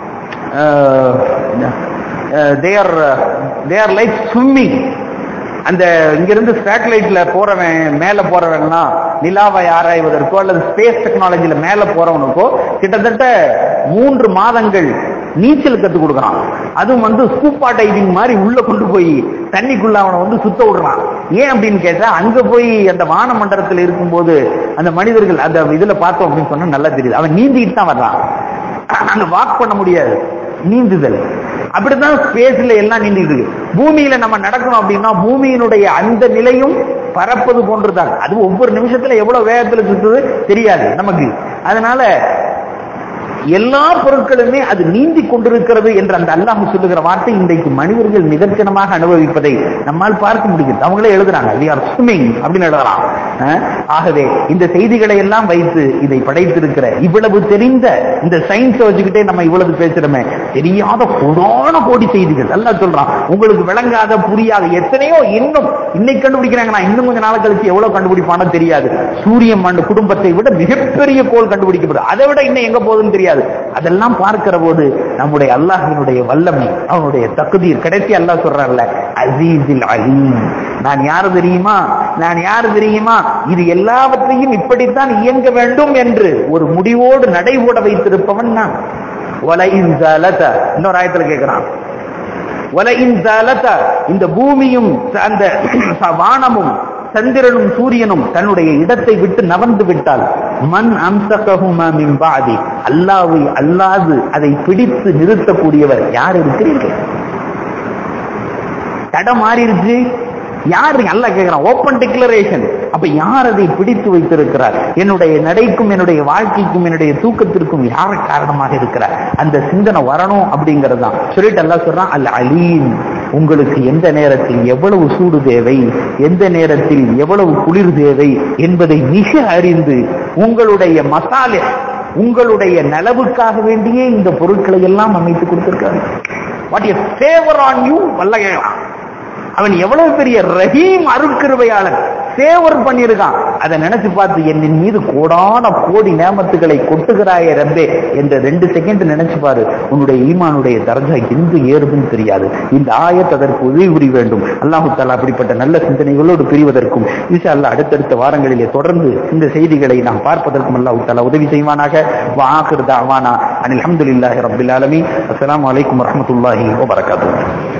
தேர் தேர் லைக் ஸ்விம்மிங் அந்த இங்கிருந்து சேட்டலைட்ல போறவன் மேல போறவன்னா நிலாவை ஆராய்வதற்கோ அல்லது ஸ்பேஸ் டெக்னாலஜில மேல போறவனுக்கோ கிட்டத்தட்ட மூன்று மாதங்கள் நீச்சல் கத்து கொடுக்குறான் அதுவும் வந்து ஸ்கூப்பா டைவிங் மாதிரி உள்ள கொண்டு போய் தண்ணிக்குள்ள அவனை வந்து சுத்த விடுறான் ஏன் அப்படின்னு கேட்டா அங்க போய் அந்த வான மண்டலத்தில் இருக்கும்போது அந்த மனிதர்கள் அந்த இதுல பார்த்தோம் அப்படின்னு சொன்னா நல்லா தெரியுது அவன் நீந்திட்டு தான் வர்றான் அங்க வாக் பண்ண முடியாது நீந்துதல் அப்படித்தான் ஸ்பேஸ்ல எல்லாம் நீந்திட்டு இருக்கு பூமியில நம்ம நடக்கணும் அப்படின்னா பூமியினுடைய அந்த நிலையும் பறப்பது போன்றுதான் அது ஒவ்வொரு நிமிஷத்துல எவ்வளவு வேகத்துல சுத்துது தெரியாது நமக்கு அதனால எல்லா பொருட்களுமே அது நீந்தி கொண்டிருக்கிறது என்ற அந்த அல்லாஹ் சொல்லுகிற வார்த்தை இன்றைக்கு மனிதர்கள் நிதர்சனமாக அனுபவிப்பதை நம்மால் பார்க்க முடிகிறது அவங்களே எழுதுறாங்க we are swimming அப்படின்னு எழுதுறான் அஹ், ஆகவே இந்த செய்திகளை எல்லாம் வைத்து இதை படைத்திருக்கிற இவ்வளவு தெரிந்த இந்த சயின்ஸை வச்சுக்கிட்டே நம்ம இவ்வளவு பேசுறோமே தெரியாத கோடான கோடி செய்திகள் எல்லாம் சொல்றான் உங்களுக்கு விளங்காத புரியாத எத்தனையோ இன்னும் இன்னைக்கு கண்டுபிடிக்கிறாங்கன்னா இன்னும் கொஞ்ச நாள் கழிச்சு எவ்வளவு கண்டுபிடிப்பானோ தெரியாது சூரிய மண் குடும்பத்தை விட மிகப்பெரிய கோள் கண்டுபிடிக்கப்படும் அதை விட இன்னும் எங்க போகுதுன்னு தெரியாது அதெல்லாம் பார்க்கிற போது நம்முடைய அல்லாஹினுடைய வல்லமை அவனுடைய தகுதீர் கடைசி அல்லாஹ் சொல்றான்ல அசீசில் அலீம் நான் யாரு தெரியுமா நான் யாரு தெரியுமா இது எல்லாவற்றையும் இப்படித்தான் இயங்க வேண்டும் என்று ஒரு முடிவோடு நடைபோட வைத்திருப்பவன் நான் வலையின் ஜலத இன்னொரு ஆயத்துல கேட்கிறான் வலையின் ஜலத இந்த பூமியும் அந்த வானமும் சந்திரனும் சூரியனும் தன்னுடைய இடத்தை விட்டு நவர்ந்து விட்டால் மண் அம்சகஹுமா மின் பாதி அல்லாவை அல்லாது அதை பிடித்து நிறுத்தக்கூடியவர் யார் இருக்கிறீர்கள் தடம் மாறிடுச்சு யார் அல்ல கேட்கிறான் ஓப்பன் டிக்ளரேஷன் அப்ப யார் அதை பிடித்து வைத்திருக்கிறார் என்னுடைய நடைக்கும் என்னுடைய வாழ்க்கைக்கும் என்னுடைய தூக்கத்திற்கும் யார் காரணமாக இருக்கிறார் அந்த சிந்தனை வரணும் அப்படிங்கிறது தான் சொல்லிட்டு எல்லாம் சொல்றான் அல்ல அலீம் உங்களுக்கு எந்த நேரத்தில் எவ்வளவு சூடு தேவை எந்த நேரத்தில் எவ்வளவு குளிர் தேவை என்பதை மிக அறிந்து உங்களுடைய மசாலே உங்களுடைய நலவுக்காக வேண்டியே இந்த பொருட்களை எல்லாம் அமைத்து கொடுத்திருக்காரு what a favour on you வல்ல கேட்கலாம் அவன் எவ்வளவு பெரிய ரஹீம் அருட்கிருபையாளன் சேவர் பண்ணியிருக்கான் அதை நினைச்சு பார்த்து என்னின் மீது கோடான கோடி நேமத்துகளை கொட்டுகிறாயே ரப்பே என்ற ரெண்டு செகண்ட் நினைச்சு பாரு உன்னுடைய ஈமானுடைய தரஜா எங்கு ஏறுதுன்னு தெரியாது இந்த ஆயத் அதற்கு உதவி புரிய வேண்டும் அல்லாஹு தாலா அப்படிப்பட்ட நல்ல சிந்தனைகளோடு பிரிவதற்கும் இன்ஷா அல்லாஹ் அடுத்தடுத்த வாரங்களிலே தொடர்ந்து இந்த செய்திகளை நாம் பார்ப்பதற்கும் அல்லாஹு தாலா உதவி செய்வானாக வாஹிர் தாவானா அனில் அல்ஹம்துலில்லாஹி ரப்பில் ஆலமீன் அஸ்ஸலாமு அலைக்கும் வரஹ்மத்துல்லாஹி வபரகாத்துஹு